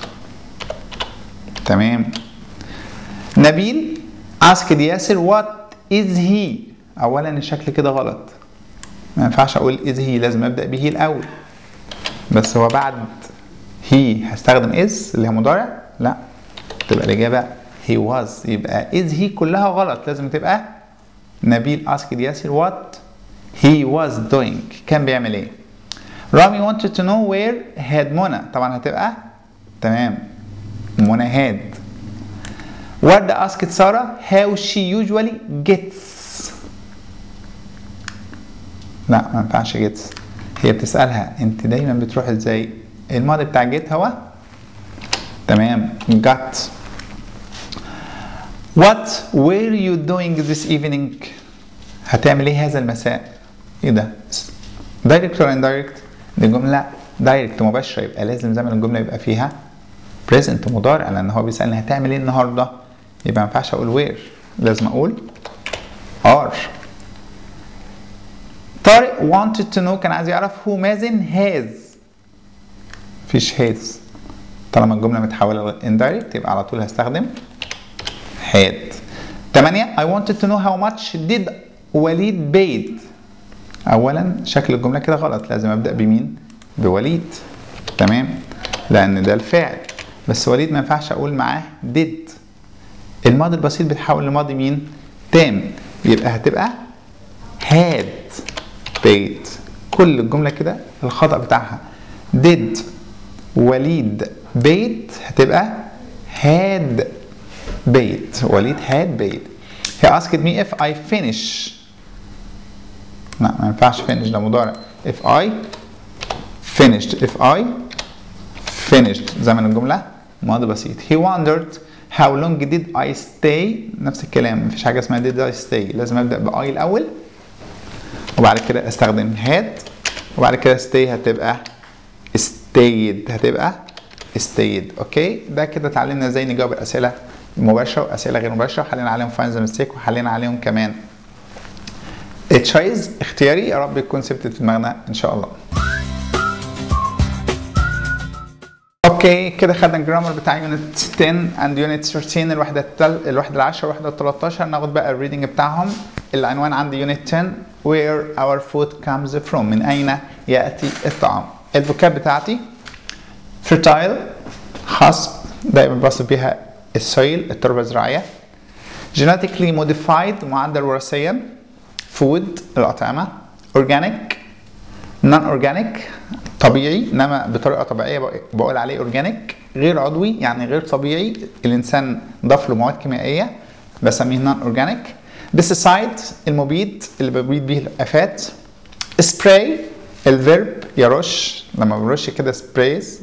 تمام نبيل asked ياسر what is he اولا الشكل كده غلط ما ينفعش اقول is he لازم ابدا به الاول بس هو بعد he هستخدم is اللي هي مضارع لا تبقى الاجابه he was يبقى is he كلها غلط لازم تبقى نبيل asked ياسر what he was doing كان بيعمل ايه رامي wanted to know where had منى طبعا هتبقى تمام منى had وردة asked سارة how she usually gets لا ما ينفعش gets هي بتسألها انت دايما بتروح ازاي الماضي بتاع get هو تمام got what were you doing this evening هتعمل ايه هذا المساء ايه ده دايركت ولا اندايركت دي جمله دايركت مباشره يبقى لازم زمن الجمله يبقى فيها بريزنت مضارع لان هو بيسالني هتعمل ايه النهارده يبقى ما ينفعش اقول وير لازم اقول ار طارق wanted to know كان عايز يعرف who مازن has مفيش has طالما الجمله متحوله indirect يبقى على طول هستخدم had 8 I wanted to know how much did وليد paid اولا شكل الجمله كده غلط لازم ابدا بمين بوليد تمام لان ده الفعل بس وليد ما ينفعش اقول معاه did الماضي البسيط بيتحول لماضي مين تام يبقى هتبقى had paid كل الجمله كده الخطا بتاعها did وليد بيت هتبقى had بيت وليد had بيت he asked me if I finish لا ما ينفعش finish ده مضارع if I finished if I finished زمن الجملة ماضي بسيط he wondered how long did I stay نفس الكلام مفيش حاجة اسمها did I stay لازم أبدأ ب I الأول وبعد كده استخدم had وبعد كده stay هتبقى stayed هتبقى stayed اوكي ده كده اتعلمنا ازاي نجاوب الاسئله المباشره واسئله غير مباشره حلينا عليهم فاينز ميستيك وحلينا عليهم كمان تشايز اختياري يا رب يكون ثبتت في دماغنا ان شاء الله اوكي كده خدنا الجرامر بتاع يونت 10 اند يونت 13 الوحده التل... الوحده العاشره والوحده ال 13 ناخد بقى الريدنج بتاعهم العنوان عندي يونت 10 where our food comes from من اين ياتي الطعام الفوكاب بتاعتي fertile خصب دايما بوصف بيها السويل التربه الزراعيه genetically modified معدل وراثيا food الاطعمه organic non organic طبيعي انما بطريقه طبيعيه بقول عليه اورجانيك غير عضوي يعني غير طبيعي الانسان ضاف له مواد كيميائيه بسميه نون اورجانيك بيستسايد المبيد اللي ببيد بيه الافات سبراي الفيرب يرش لما برش كده سبرايز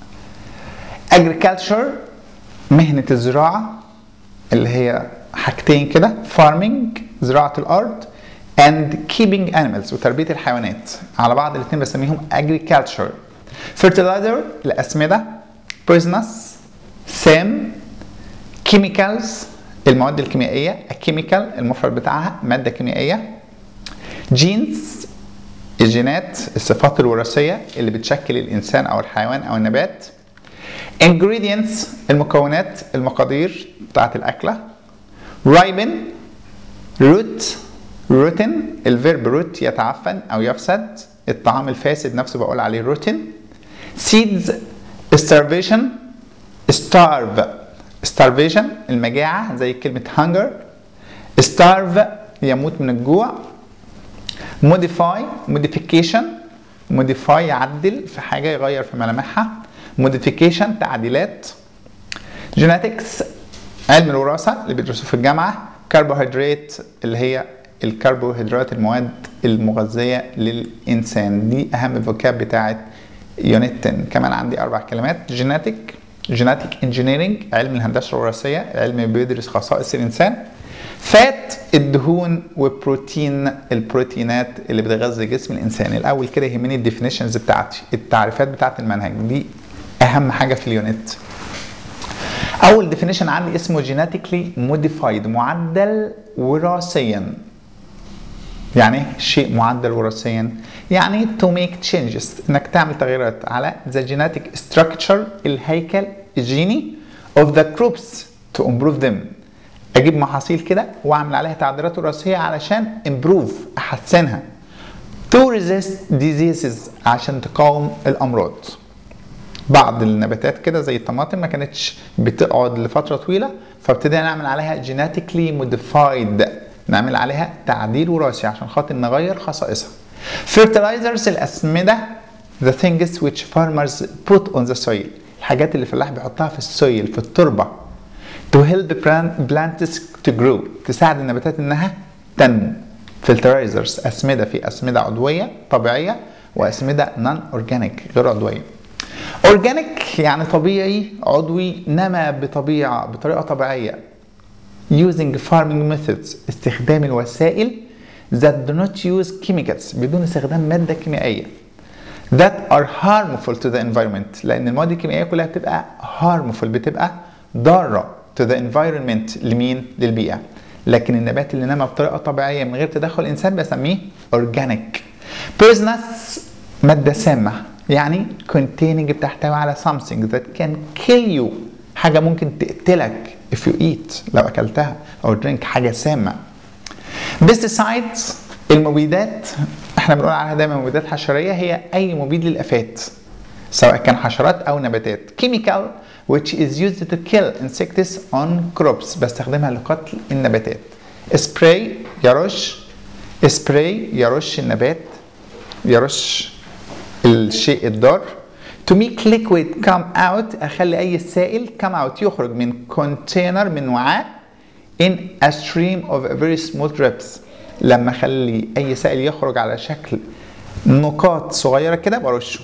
agriculture مهنه الزراعه اللي هي حاجتين كده farming زراعه الارض and keeping animals وتربية الحيوانات على بعض الاثنين بسميهم agriculture fertilizer الأسمدة poisonous سام chemicals المواد الكيميائية chemical المفرد بتاعها مادة كيميائية genes الجينات الصفات الوراثية اللي بتشكل الإنسان أو الحيوان أو النبات ingredients المكونات المقادير بتاعت الأكلة ripen root روتين الفيرب روت يتعفن او يفسد الطعام الفاسد نفسه بقول عليه روتين seeds starvation starve starvation المجاعة زي كلمة hunger starve يموت من الجوع modify modification modify يعدل في حاجة يغير في ملامحها modification تعديلات genetics علم الوراثة اللي بيدرسوه في الجامعة كربوهيدرات اللي هي الكربوهيدرات المواد المغذية للإنسان دي أهم فوكاب بتاعت يونت 10 كمان عندي أربع كلمات جيناتيك جيناتيك انجينيرنج علم الهندسة الوراثية علم بيدرس خصائص الإنسان فات الدهون وبروتين البروتينات اللي بتغذي جسم الإنسان الأول كده يهمني الديفينيشنز بتاعتي التعريفات بتاعت المنهج دي أهم حاجة في اليونت اول ديفينيشن عندي اسمه جيناتيكلي موديفايد معدل وراثيا يعني شيء معدل وراثيا يعني to make changes انك تعمل تغييرات على the genetic structure الهيكل الجيني of the groups to improve them اجيب محاصيل كده واعمل عليها تعديلات وراثيه علشان improve احسنها to resist diseases عشان تقاوم الامراض بعض النباتات كده زي الطماطم ما كانتش بتقعد لفتره طويله فابتدينا نعمل عليها genetically modified نعمل عليها تعديل وراثي عشان خاطر نغير خصائصها fertilizers الاسمده the things which farmers put on the soil الحاجات اللي الفلاح بيحطها في السويل في التربه to help plants to grow تساعد النباتات انها تنمو filterizers اسمده في اسمده عضويه طبيعيه واسمده نون اورجانيك غير عضويه اورجانيك يعني طبيعي عضوي نما بطبيعه بطريقه طبيعيه using farming methods استخدام الوسائل that do not use chemicals بدون استخدام ماده كيميائيه that are harmful to the environment لان المواد الكيميائيه كلها بتبقى harmful بتبقى ضاره to the environment لمين للبيئه لكن النبات اللي نما بطريقه طبيعيه من غير تدخل الانسان بسميه organic poisonous ماده سامه يعني containing بتحتوي على something that can kill you حاجة ممكن تقتلك if you eat لو أكلتها أو drink حاجة سامة pesticides المبيدات احنا بنقول عليها دايما مبيدات حشرية هي أي مبيد للآفات سواء كان حشرات أو نباتات chemical which is used to kill insects on crops بستخدمها لقتل النباتات spray يرش spray يرش النبات يرش الشيء الضار to make liquid come out اخلي اي سائل come out يخرج من كونتينر من وعاء in a stream of very small drips لما اخلي اي سائل يخرج على شكل نقاط صغيره كده برشه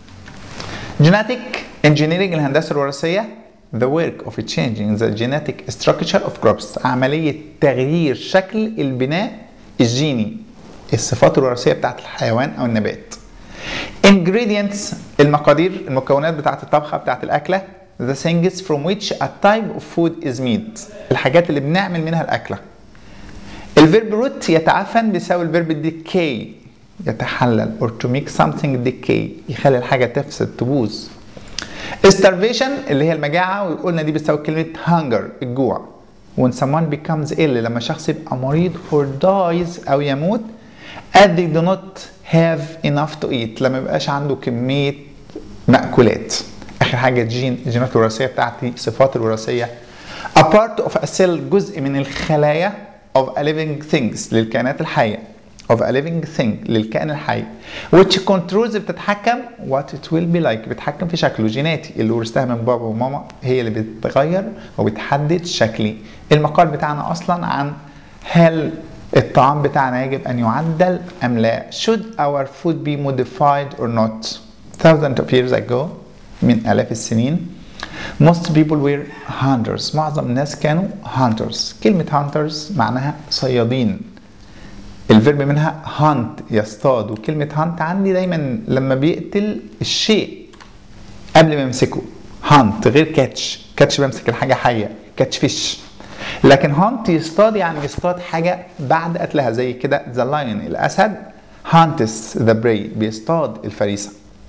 genetic engineering الهندسه الوراثيه the work of changing the genetic structure of crops عمليه تغيير شكل البناء الجيني الصفات الوراثيه بتاعت الحيوان او النبات ingredients المقادير المكونات بتاعت الطبخه بتاعت الاكله the things from which a type of food is made الحاجات اللي بنعمل منها الاكله الفيرب روت يتعفن بيساوي الفيرب decay يتحلل or to make something decay يخلي الحاجه تفسد تبوظ starvation اللي هي المجاعه وقلنا دي بتساوي كلمه hunger الجوع when someone becomes ill لما شخص يبقى مريض or dies او يموت as they do not have enough to eat لما يبقاش عنده كميه مأكولات اخر حاجه الجين الجينات الوراثيه بتاعتي الصفات الوراثيه a part of a cell جزء من الخلايا of a living things للكائنات الحيه of a living thing للكائن الحي which controls بتتحكم what it will be like بتتحكم في شكله جيناتي اللي ورثتها من بابا وماما هي اللي بتغير وبتحدد شكلي المقال بتاعنا اصلا عن هل الطعام بتاعنا يجب ان يعدل ام لا should our food be modified or not thousands of years ago من الاف السنين most people were hunters معظم الناس كانوا hunters كلمة hunters معناها صيادين الفيرب منها هانت يصطاد وكلمة هانت عندي دايما لما بيقتل الشيء قبل ما يمسكه هانت غير كاتش كاتش بمسك الحاجة حية كاتش فيش لكن هانت يصطاد يعني يصطاد حاجة بعد قتلها زي كده ذا لايون الأسد هانتس ذا براي بيصطاد الفريسة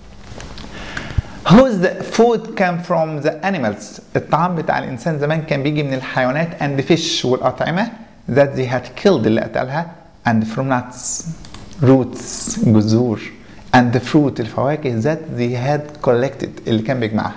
whose the food came from the animals الطعام بتاع الإنسان زمان كان بيجي من الحيوانات and fish والأطعمة that they had killed اللي قتلها and from nuts roots جذور and the fruit الفواكه that they had collected اللي كان بيجمعها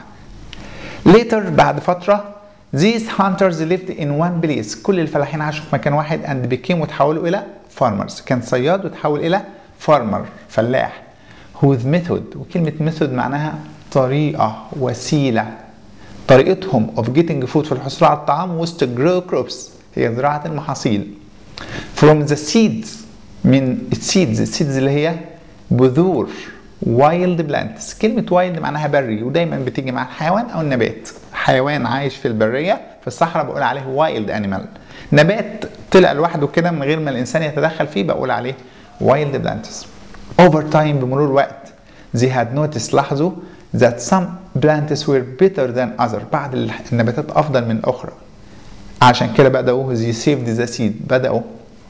later بعد فترة these hunters lived in one place كل الفلاحين عاشوا في مكان واحد and became وتحولوا إلى farmers كان صياد وتحول إلى farmer فلاح whose method وكلمة method معناها طريقة وسيلة طريقتهم of getting food في الحصول على الطعام was to grow crops هي زراعة المحاصيل from the seeds من السيدز السيدز اللي هي بذور wild plants كلمة wild معناها بري ودايما بتيجي مع الحيوان أو النبات حيوان عايش في البرية في الصحراء بقول عليه wild animal نبات طلع لوحده كده من غير ما الإنسان يتدخل فيه بقول عليه wild plants over time بمرور الوقت they had noticed لاحظوا that some plants were better than other بعض النباتات أفضل من الأخرى عشان كده بدأوا they saved the seed بدأوا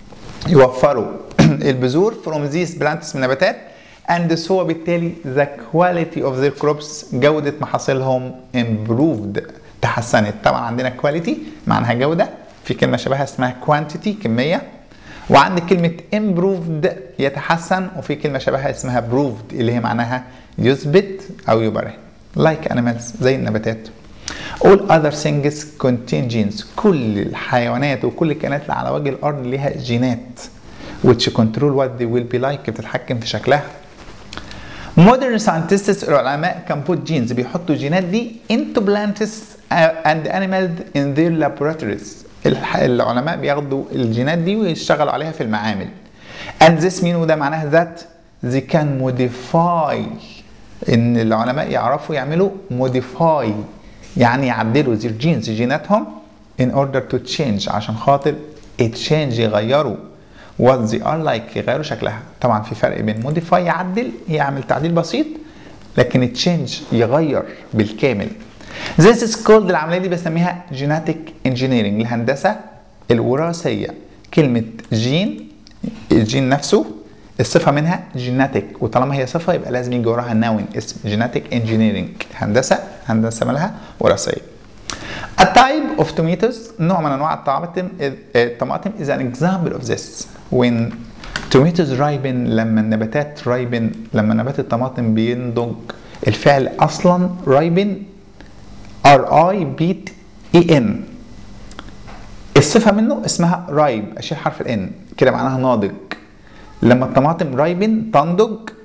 يوفروا البذور from these plants من نباتات and so بالتالي the quality of their crops جودة محاصيلهم improved تحسنت طبعا عندنا quality معناها جودة في كلمة شبهها اسمها quantity كمية وعندك كلمة improved يتحسن وفي كلمة شبهها اسمها proved اللي هي معناها يثبت أو يبرهن like animals زي النباتات all other things contain genes كل الحيوانات وكل الكائنات اللي على وجه الأرض ليها جينات which control what they will be like بتتحكم في شكلها modern scientists العلماء can put genes بيحطوا الجينات دي into plants and animals in their laboratories العلماء بياخدوا الجينات دي ويشتغلوا عليها في المعامل and this mean وده معناه that they can modify ان العلماء يعرفوا يعملوا modify يعني يعدلوا their genes جيناتهم in order to change عشان خاطر change يغيروا what they are like يغيروا شكلها طبعا في فرق بين modify يعدل يعمل تعديل بسيط لكن change يغير بالكامل This is called العملية دي بسميها genetic engineering الهندسة الوراثية كلمة جين الجين نفسه الصفة منها genetic وطالما هي صفة يبقى لازم يجي وراها noun اسم genetic engineering هندسة هندسة مالها وراثية A type of tomatoes نوع من أنواع الطماطم الطماطم is an example of this when tomatoes ripen لما النباتات ripen لما نبات الطماطم بينضج الفعل أصلا ripen R I بيت E N الصفة منه اسمها رايب أشيل حرف الإن كده معناها ناضج لما الطماطم رايبن تنضج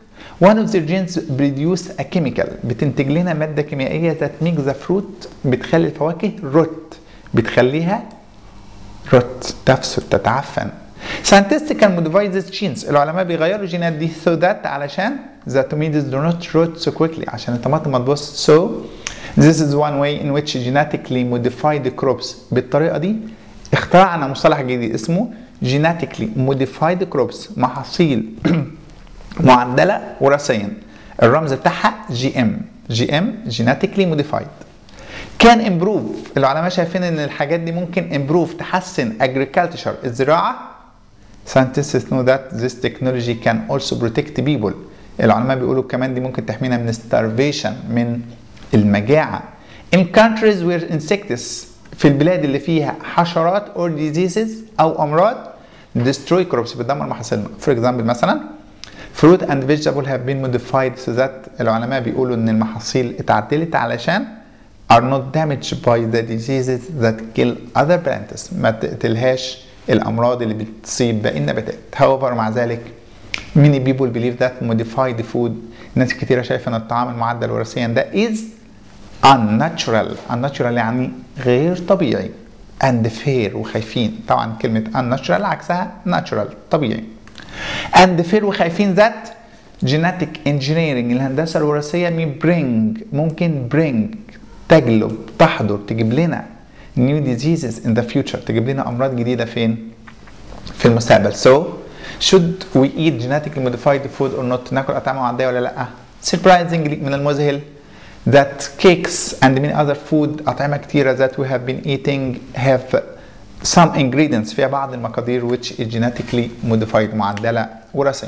one of their genes produce a chemical بتنتج لنا مادة كيميائية that make the fruit بتخلي الفواكه rot بتخليها rot تفسد تتعفن Scientists can modify these genes العلماء بيغيروا الجينات دي so that علشان the tomatoes do not rot so quickly عشان الطماطم ما تبص so this is one way in which genetically modified crops بالطريقة دي اخترعنا مصطلح جديد اسمه genetically modified crops محاصيل معدلة وراثيا الرمز بتاعها جي ام جي ام genetically modified كان امبروف العلماء شايفين ان الحاجات دي ممكن امبروف تحسن agriculture الزراعة scientists know that this technology can also protect people العلماء بيقولوا كمان دي ممكن تحمينا من starvation من المجاعة in countries where insects في البلاد اللي فيها حشرات or diseases أو أمراض destroy crops بتدمر محاصيلنا for example مثلا fruit and vegetable have been modified so that العلماء بيقولوا ان المحاصيل اتعدلت علشان are not damaged by the diseases that kill other plants ما تقتلهاش الامراض اللي بتصيب باقي النباتات however مع ذلك many people believe that modified food ناس كتيرة شايفة ان الطعام المعدل وراثيا ده is unnatural unnatural يعني غير طبيعي and fair وخايفين طبعا كلمة unnatural عكسها natural طبيعي and fair وخايفين that genetic engineering الهندسة الوراثية مي bring ممكن bring تجلب تحضر تجيب لنا new diseases in the future تجيب لنا أمراض جديدة فين؟ في المستقبل so should we eat genetically modified food or not ناكل أطعمة معدية ولا لأ؟ surprisingly من المذهل that cakes and many other food أطعمة كتيرة that we have been eating have some ingredients فيها بعض المقادير which is genetically modified معدلة وراثيا.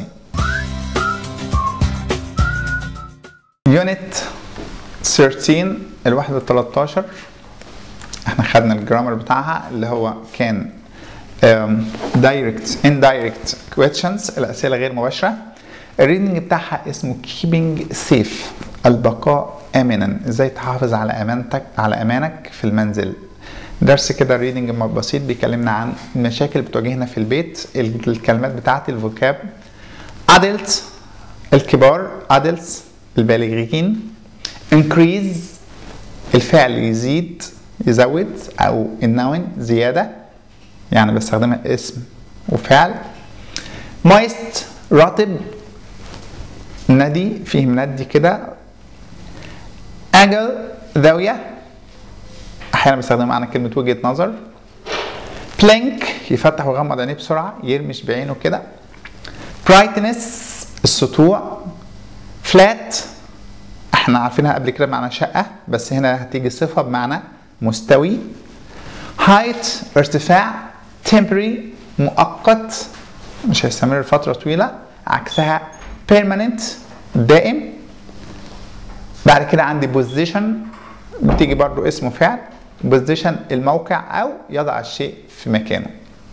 Unit 13 الوحدة 13 احنا خدنا الجرامر بتاعها اللي هو كان um, direct indirect questions الأسئلة غير مباشرة الريدنج بتاعها اسمه keeping safe البقاء آمنا ازاي تحافظ على امانتك على امانك في المنزل درس كده ريدنج بسيط بيكلمنا عن المشاكل اللي بتواجهنا في البيت الكلمات بتاعت الفوكاب adult الكبار adults البالغين increase الفعل يزيد يزود او النون زياده يعني بستخدمها اسم وفعل moist رطب ندي فيه مندي كده angle زاويه احيانا بستخدم معنى كلمه وجهه نظر blink يفتح ويغمض عينيه بسرعه يرمش بعينه كده brightness السطوع flat احنا عارفينها قبل كده بمعنى شقه بس هنا هتيجي صفه بمعنى مستوي height ارتفاع temporary مؤقت مش هيستمر فتره طويله عكسها permanent دائم بعد كده عندي position بتيجي برضو اسمه فعل position الموقع او يضع الشيء في مكانه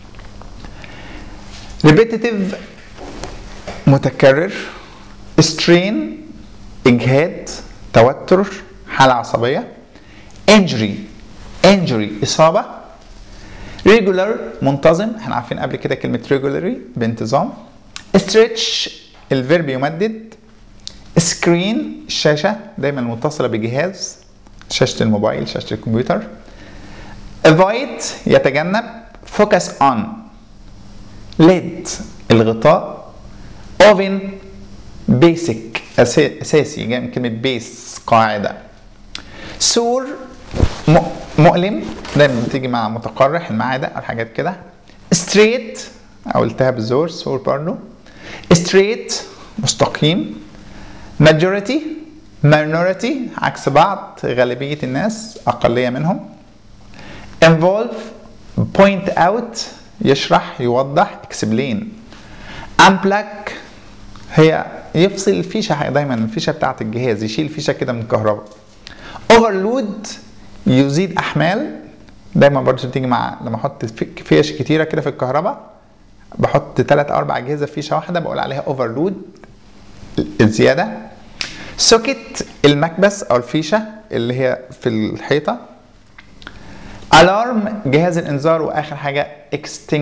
repetitive متكرر strain اجهاد توتر حاله عصبيه injury injury اصابه regular منتظم احنا عارفين قبل كده كلمه regularly بانتظام stretch الفيرب يمدد سكرين الشاشه دايما متصله بجهاز شاشه الموبايل شاشه الكمبيوتر avoid يتجنب focus on lid الغطاء oven basic اساسي جاي من كلمه بيس قاعده سور مؤلم دايما بتيجي مع متقرح المعده او حاجات كده ستريت او التهاب الزور سور برضه ستريت مستقيم majority minority عكس بعض غالبية الناس أقلية منهم involve point out يشرح يوضح explain unplug هي يفصل الفيشة دايما الفيشة بتاعت الجهاز يشيل الفيشة كده من الكهرباء overload يزيد أحمال دايما برضه بتيجي مع لما احط فيش كتيرة كده في الكهرباء بحط ثلاث أو أربع أجهزة في فيشة واحدة بقول عليها overload الزيادة سوكت المكبس أو الفيشة اللي هي في الحيطة الارم جهاز الانذار واخر حاجه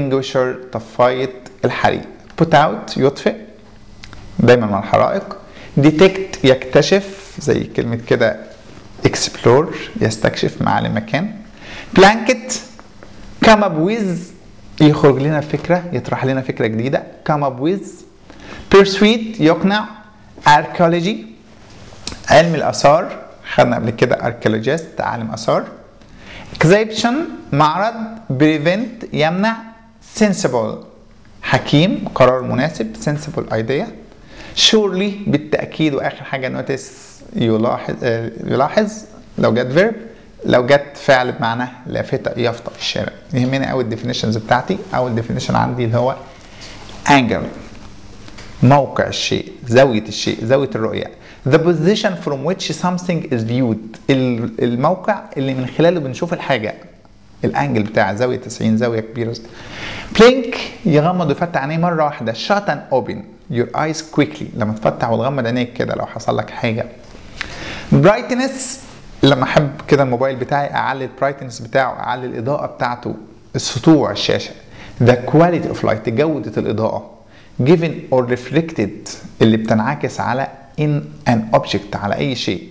extinguisher طفايه الحريق put out يطفئ دايما مع الحرائق detect يكتشف زي كلمة كده explore يستكشف معالم مكان blanket come up with يخرج لنا فكرة يطرح لنا فكرة جديدة come up with persuade يقنع archaeology علم الآثار خدنا قبل كده archaeologist عالم آثار exhibition معرض prevent يمنع sensible حكيم قرار مناسب sensible idea surely بالتأكيد وآخر حاجة notice يلاحظ آه، يلاحظ لو جت verb لو جت فعل بمعنى لافتة يافطة في الشارع يهمني أوي الديفينيشنز بتاعتي أول ديفينيشن عندي اللي هو angle موقع الشيء زاوية الشيء زاوية الرؤية the position from which something is viewed ال- الموقع اللي من خلاله بنشوف الحاجة الانجل بتاع زاوية 90 زاوية كبيرة blink يغمض ويفتح عينيه مرة واحدة shut and open your eyes quickly لما تفتح وتغمض عينيك كده لو حصل لك حاجة brightness لما احب كده الموبايل بتاعي اعلي البرايتنس بتاعه اعلي الاضاءه بتاعته سطوع الشاشه the quality of light جوده الاضاءه given or reflected اللي بتنعكس على in an object على اي شيء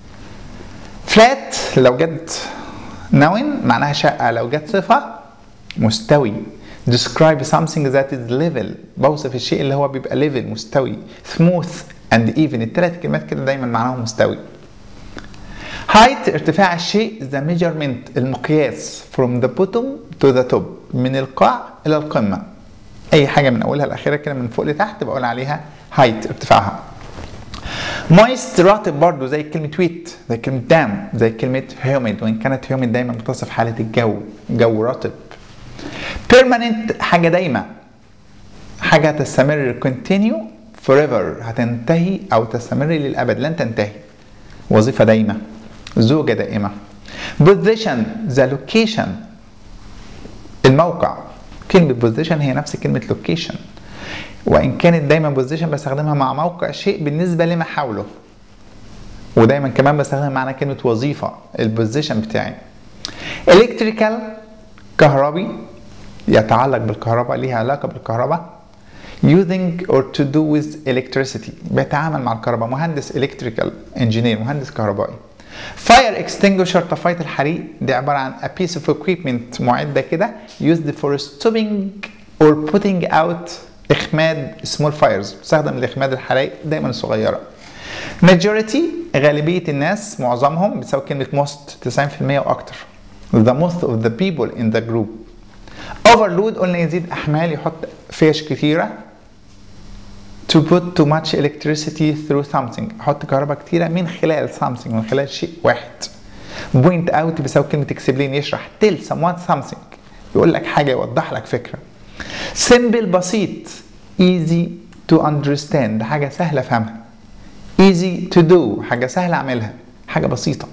flat لو جت noun معناها شقه لو جت صفه مستوي describe something that is level بوصف الشيء اللي هو بيبقى level مستوي smooth and even الثلاث كلمات كده دايما معناهم مستوي height ارتفاع الشيء the measurement المقياس from the bottom to the top من القاع الى القمه اي حاجه من اولها لاخرها كده من فوق لتحت بقول عليها height ارتفاعها moist رطب برضو زي كلمة wet زي كلمة دام زي كلمة humid وإن كانت humid دايما بتصف حالة الجو جو رطب permanent حاجة دايمة حاجة تستمر continue forever هتنتهي أو تستمر للأبد لن تنتهي وظيفة دايمة زوجة دائمة position the location الموقع كلمة position هي نفس كلمة location وإن كانت دايما position بستخدمها مع موقع شيء بالنسبة لما حوله ودايما كمان بستخدمها معنى كلمة وظيفة البوزيشن بتاعي electrical كهربي يتعلق بالكهرباء ليها علاقة بالكهرباء using or to do with electricity بيتعامل مع الكهرباء مهندس electrical engineer مهندس كهربائي fire extinguisher طفاية الحريق دي عبارة عن a piece of equipment معدة كده used for stopping or putting out إخماد small fires تستخدم لإخماد الحرائق دايما الصغيرة majority غالبية الناس معظمهم بتساوي كلمة most 90% وأكتر the most of the people in the group overload قلنا يزيد أحمال يحط فيش كتيرة to put too much electricity through something احط كهرباء كتيره من خلال something من خلال شيء واحد point out بيساوي كلمه explain يشرح tell someone something يقول لك حاجه يوضح لك فكره simple بسيط easy to understand حاجه سهله افهمها easy to do حاجه سهله اعملها حاجه بسيطه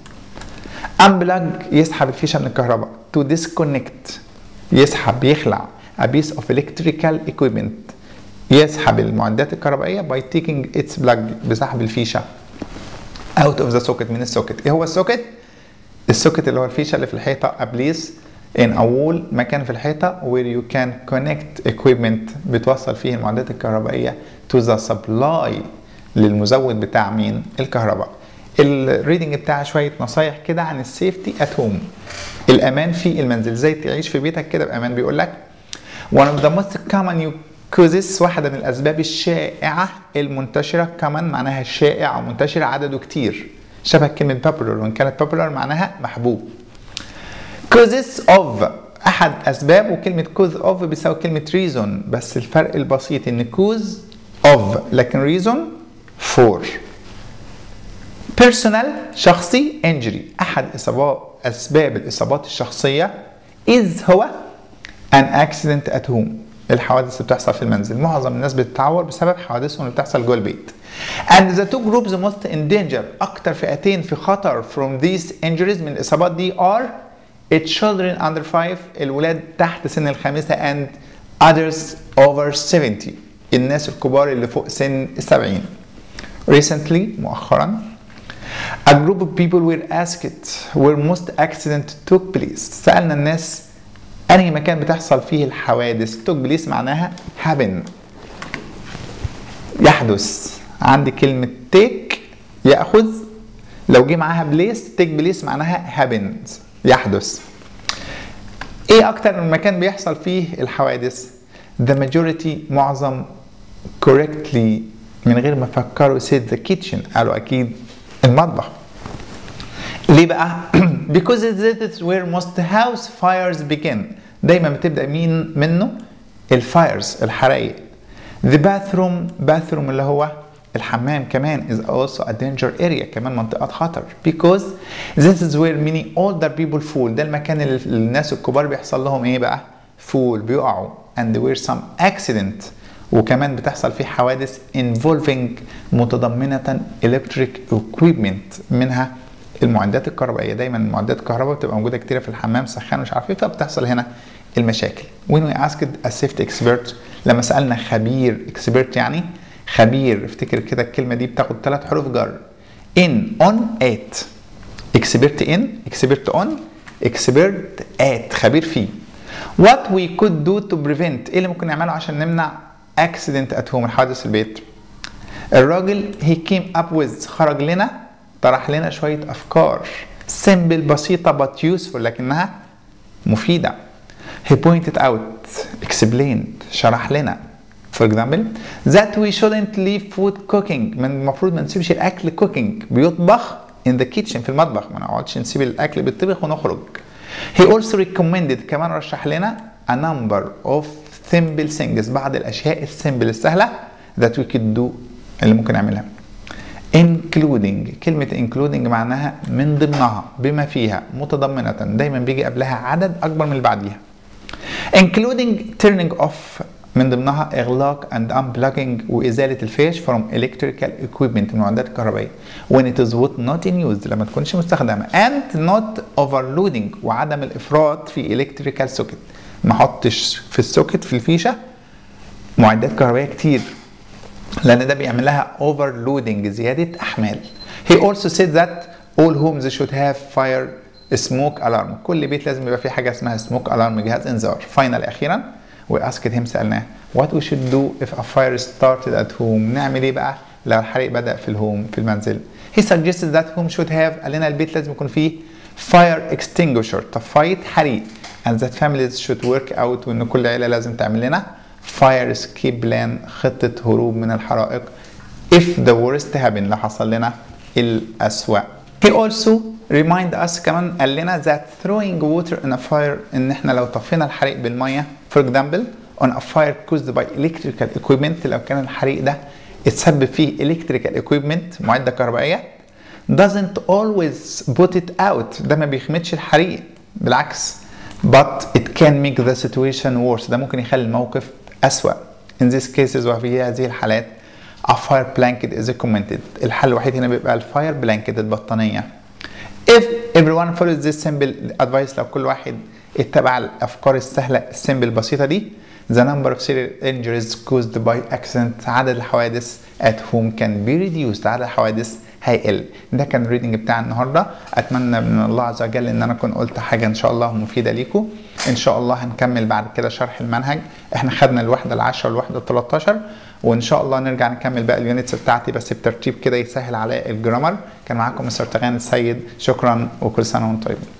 unplug يسحب الفيشه من الكهرباء to disconnect يسحب يخلع a piece of electrical equipment يسحب المعدات الكهربائية by taking its plug بسحب الفيشة out of the socket من السوكت ايه هو السوكت؟ السوكت اللي هو الفيشة اللي في الحيطة a place in a wall مكان في الحيطة where you can connect equipment بتوصل فيه المعدات الكهربائية to the supply للمزود بتاع مين؟ الكهرباء الريدنج بتاعها شوية نصايح كده عن السيفتي ات هوم الأمان في المنزل ازاي تعيش في بيتك كده بأمان بيقول لك one of the most common causes واحدة من الأسباب الشائعة المنتشرة كمان معناها شائع أو منتشر عدده كتير شبه كلمة popular وإن كانت popular معناها محبوب causes of أحد أسباب وكلمة cause of بيساوي كلمة reason بس الفرق البسيط إن cause of لكن reason for personal شخصي injury أحد إصابات أسباب الإصابات الشخصية is هو an accident at home الحوادث اللي بتحصل في المنزل معظم الناس بتتعور بسبب حوادثهم اللي بتحصل جوه البيت and the two groups most in danger اكتر فئتين في خطر from these injuries من الاصابات دي are children under 5 الولاد تحت سن الخامسة and others over 70 الناس الكبار اللي فوق سن 70 recently مؤخرا a group of people were asked where most accident took place سألنا الناس انهي مكان بتحصل فيه الحوادث توك بليس معناها happen يحدث عندي كلمة take يأخذ لو جه معاها بليس take بليس معناها happened يحدث ايه اكتر من مكان بيحصل فيه الحوادث the majority معظم correctly من غير ما فكروا said the kitchen قالوا اكيد المطبخ ليه بقى because this is where most house fires begin دايما بتبدا مين منه الفايرز الحرائق the bathroom bathroom اللي هو الحمام كمان is also a danger area كمان منطقة خطر because this is where many older people fall ده المكان اللي الناس الكبار بيحصل لهم ايه بقى fall بيقعوا and where some accident وكمان بتحصل فيه حوادث involving متضمنة electric equipment منها المعدات الكهربائية دايما المعدات الكهرباء بتبقى موجودة كتير في الحمام سخان مش عارف ايه فبتحصل هنا المشاكل when we asked a safety expert لما سألنا خبير expert يعني خبير افتكر كده الكلمه دي بتاخد ثلاث حروف جر ان اون ات اكسبرت ان اكسبرت اون اكسبرت ات خبير فيه وات وي كود دو تو بريفنت ايه اللي ممكن نعمله عشان نمنع اكسيدنت ات هوم الحادث في البيت الراجل هي كيم اب ويز خرج لنا طرح لنا شويه افكار سيمبل بسيطه بات يوسفول لكنها مفيده he pointed out explained شرح لنا for example that we shouldn't leave food cooking من المفروض ما نسيبش الاكل cooking بيطبخ in the kitchen في المطبخ ما نقعدش نسيب الاكل بيطبخ ونخرج he also recommended كمان رشح لنا a number of simple things بعض الاشياء السيمبل السهله that we could do اللي ممكن نعملها including كلمة including معناها من ضمنها بما فيها متضمنة دايما بيجي قبلها عدد أكبر من اللي بعديها including turning off من ضمنها اغلاق and unplugging وازاله الفيش from electrical equipment المعدات الكهربائيه when it is what not in use لما تكونش مستخدمه and not overloading وعدم الافراط في electrical socket ما احطش في السوكت في الفيشه معدات كهربائيه كتير لان ده بيعمل لها overloading زياده احمال he also said that all homes should have fire smoke alarm كل بيت لازم يبقى فيه حاجه اسمها smoke alarm جهاز انذار فاينل اخيرا واسكت هيم سالناه what we should do if a fire started at home نعمل ايه بقى لو الحريق بدا في الهوم في المنزل he suggested that home should have قال لنا البيت لازم يكون فيه fire extinguisher طفايه حريق and that families should work out وان كل عيله لازم تعمل لنا fire escape plan خطه هروب من الحرائق if the worst happen لو حصل لنا الاسوأ he also remind us كمان قال لنا that throwing water in a fire ان احنا لو طفينا الحريق بالميه for example on a fire caused by electrical equipment لو كان الحريق ده اتسبب فيه electrical equipment معدة كهربائية doesn't always put it out ده ما بيخمدش الحريق بالعكس but it can make the situation worse ده ممكن يخلي الموقف أسوأ in these cases وفي هذه الحالات a fire blanket is recommended الحل الوحيد هنا بيبقى الفاير بلانكت البطانية if everyone follows this simple advice لو كل واحد اتبع الافكار السهله السيمبل البسيطه دي the number of serious injuries caused by accident عدد الحوادث at home can be reduced عدد الحوادث هيقل ده كان الريدنج بتاع النهارده اتمنى من الله عز وجل ان انا اكون قلت حاجه ان شاء الله مفيده ليكم ان شاء الله هنكمل بعد كده شرح المنهج احنا خدنا الوحده العاشره والوحده ال 13 وان شاء الله نرجع نكمل بقى اليونتس بتاعتي بس بترتيب كده يسهل عليا الجرامر كان معاكم مستر تغاني السيد شكرا وكل سنه وانتم طيبين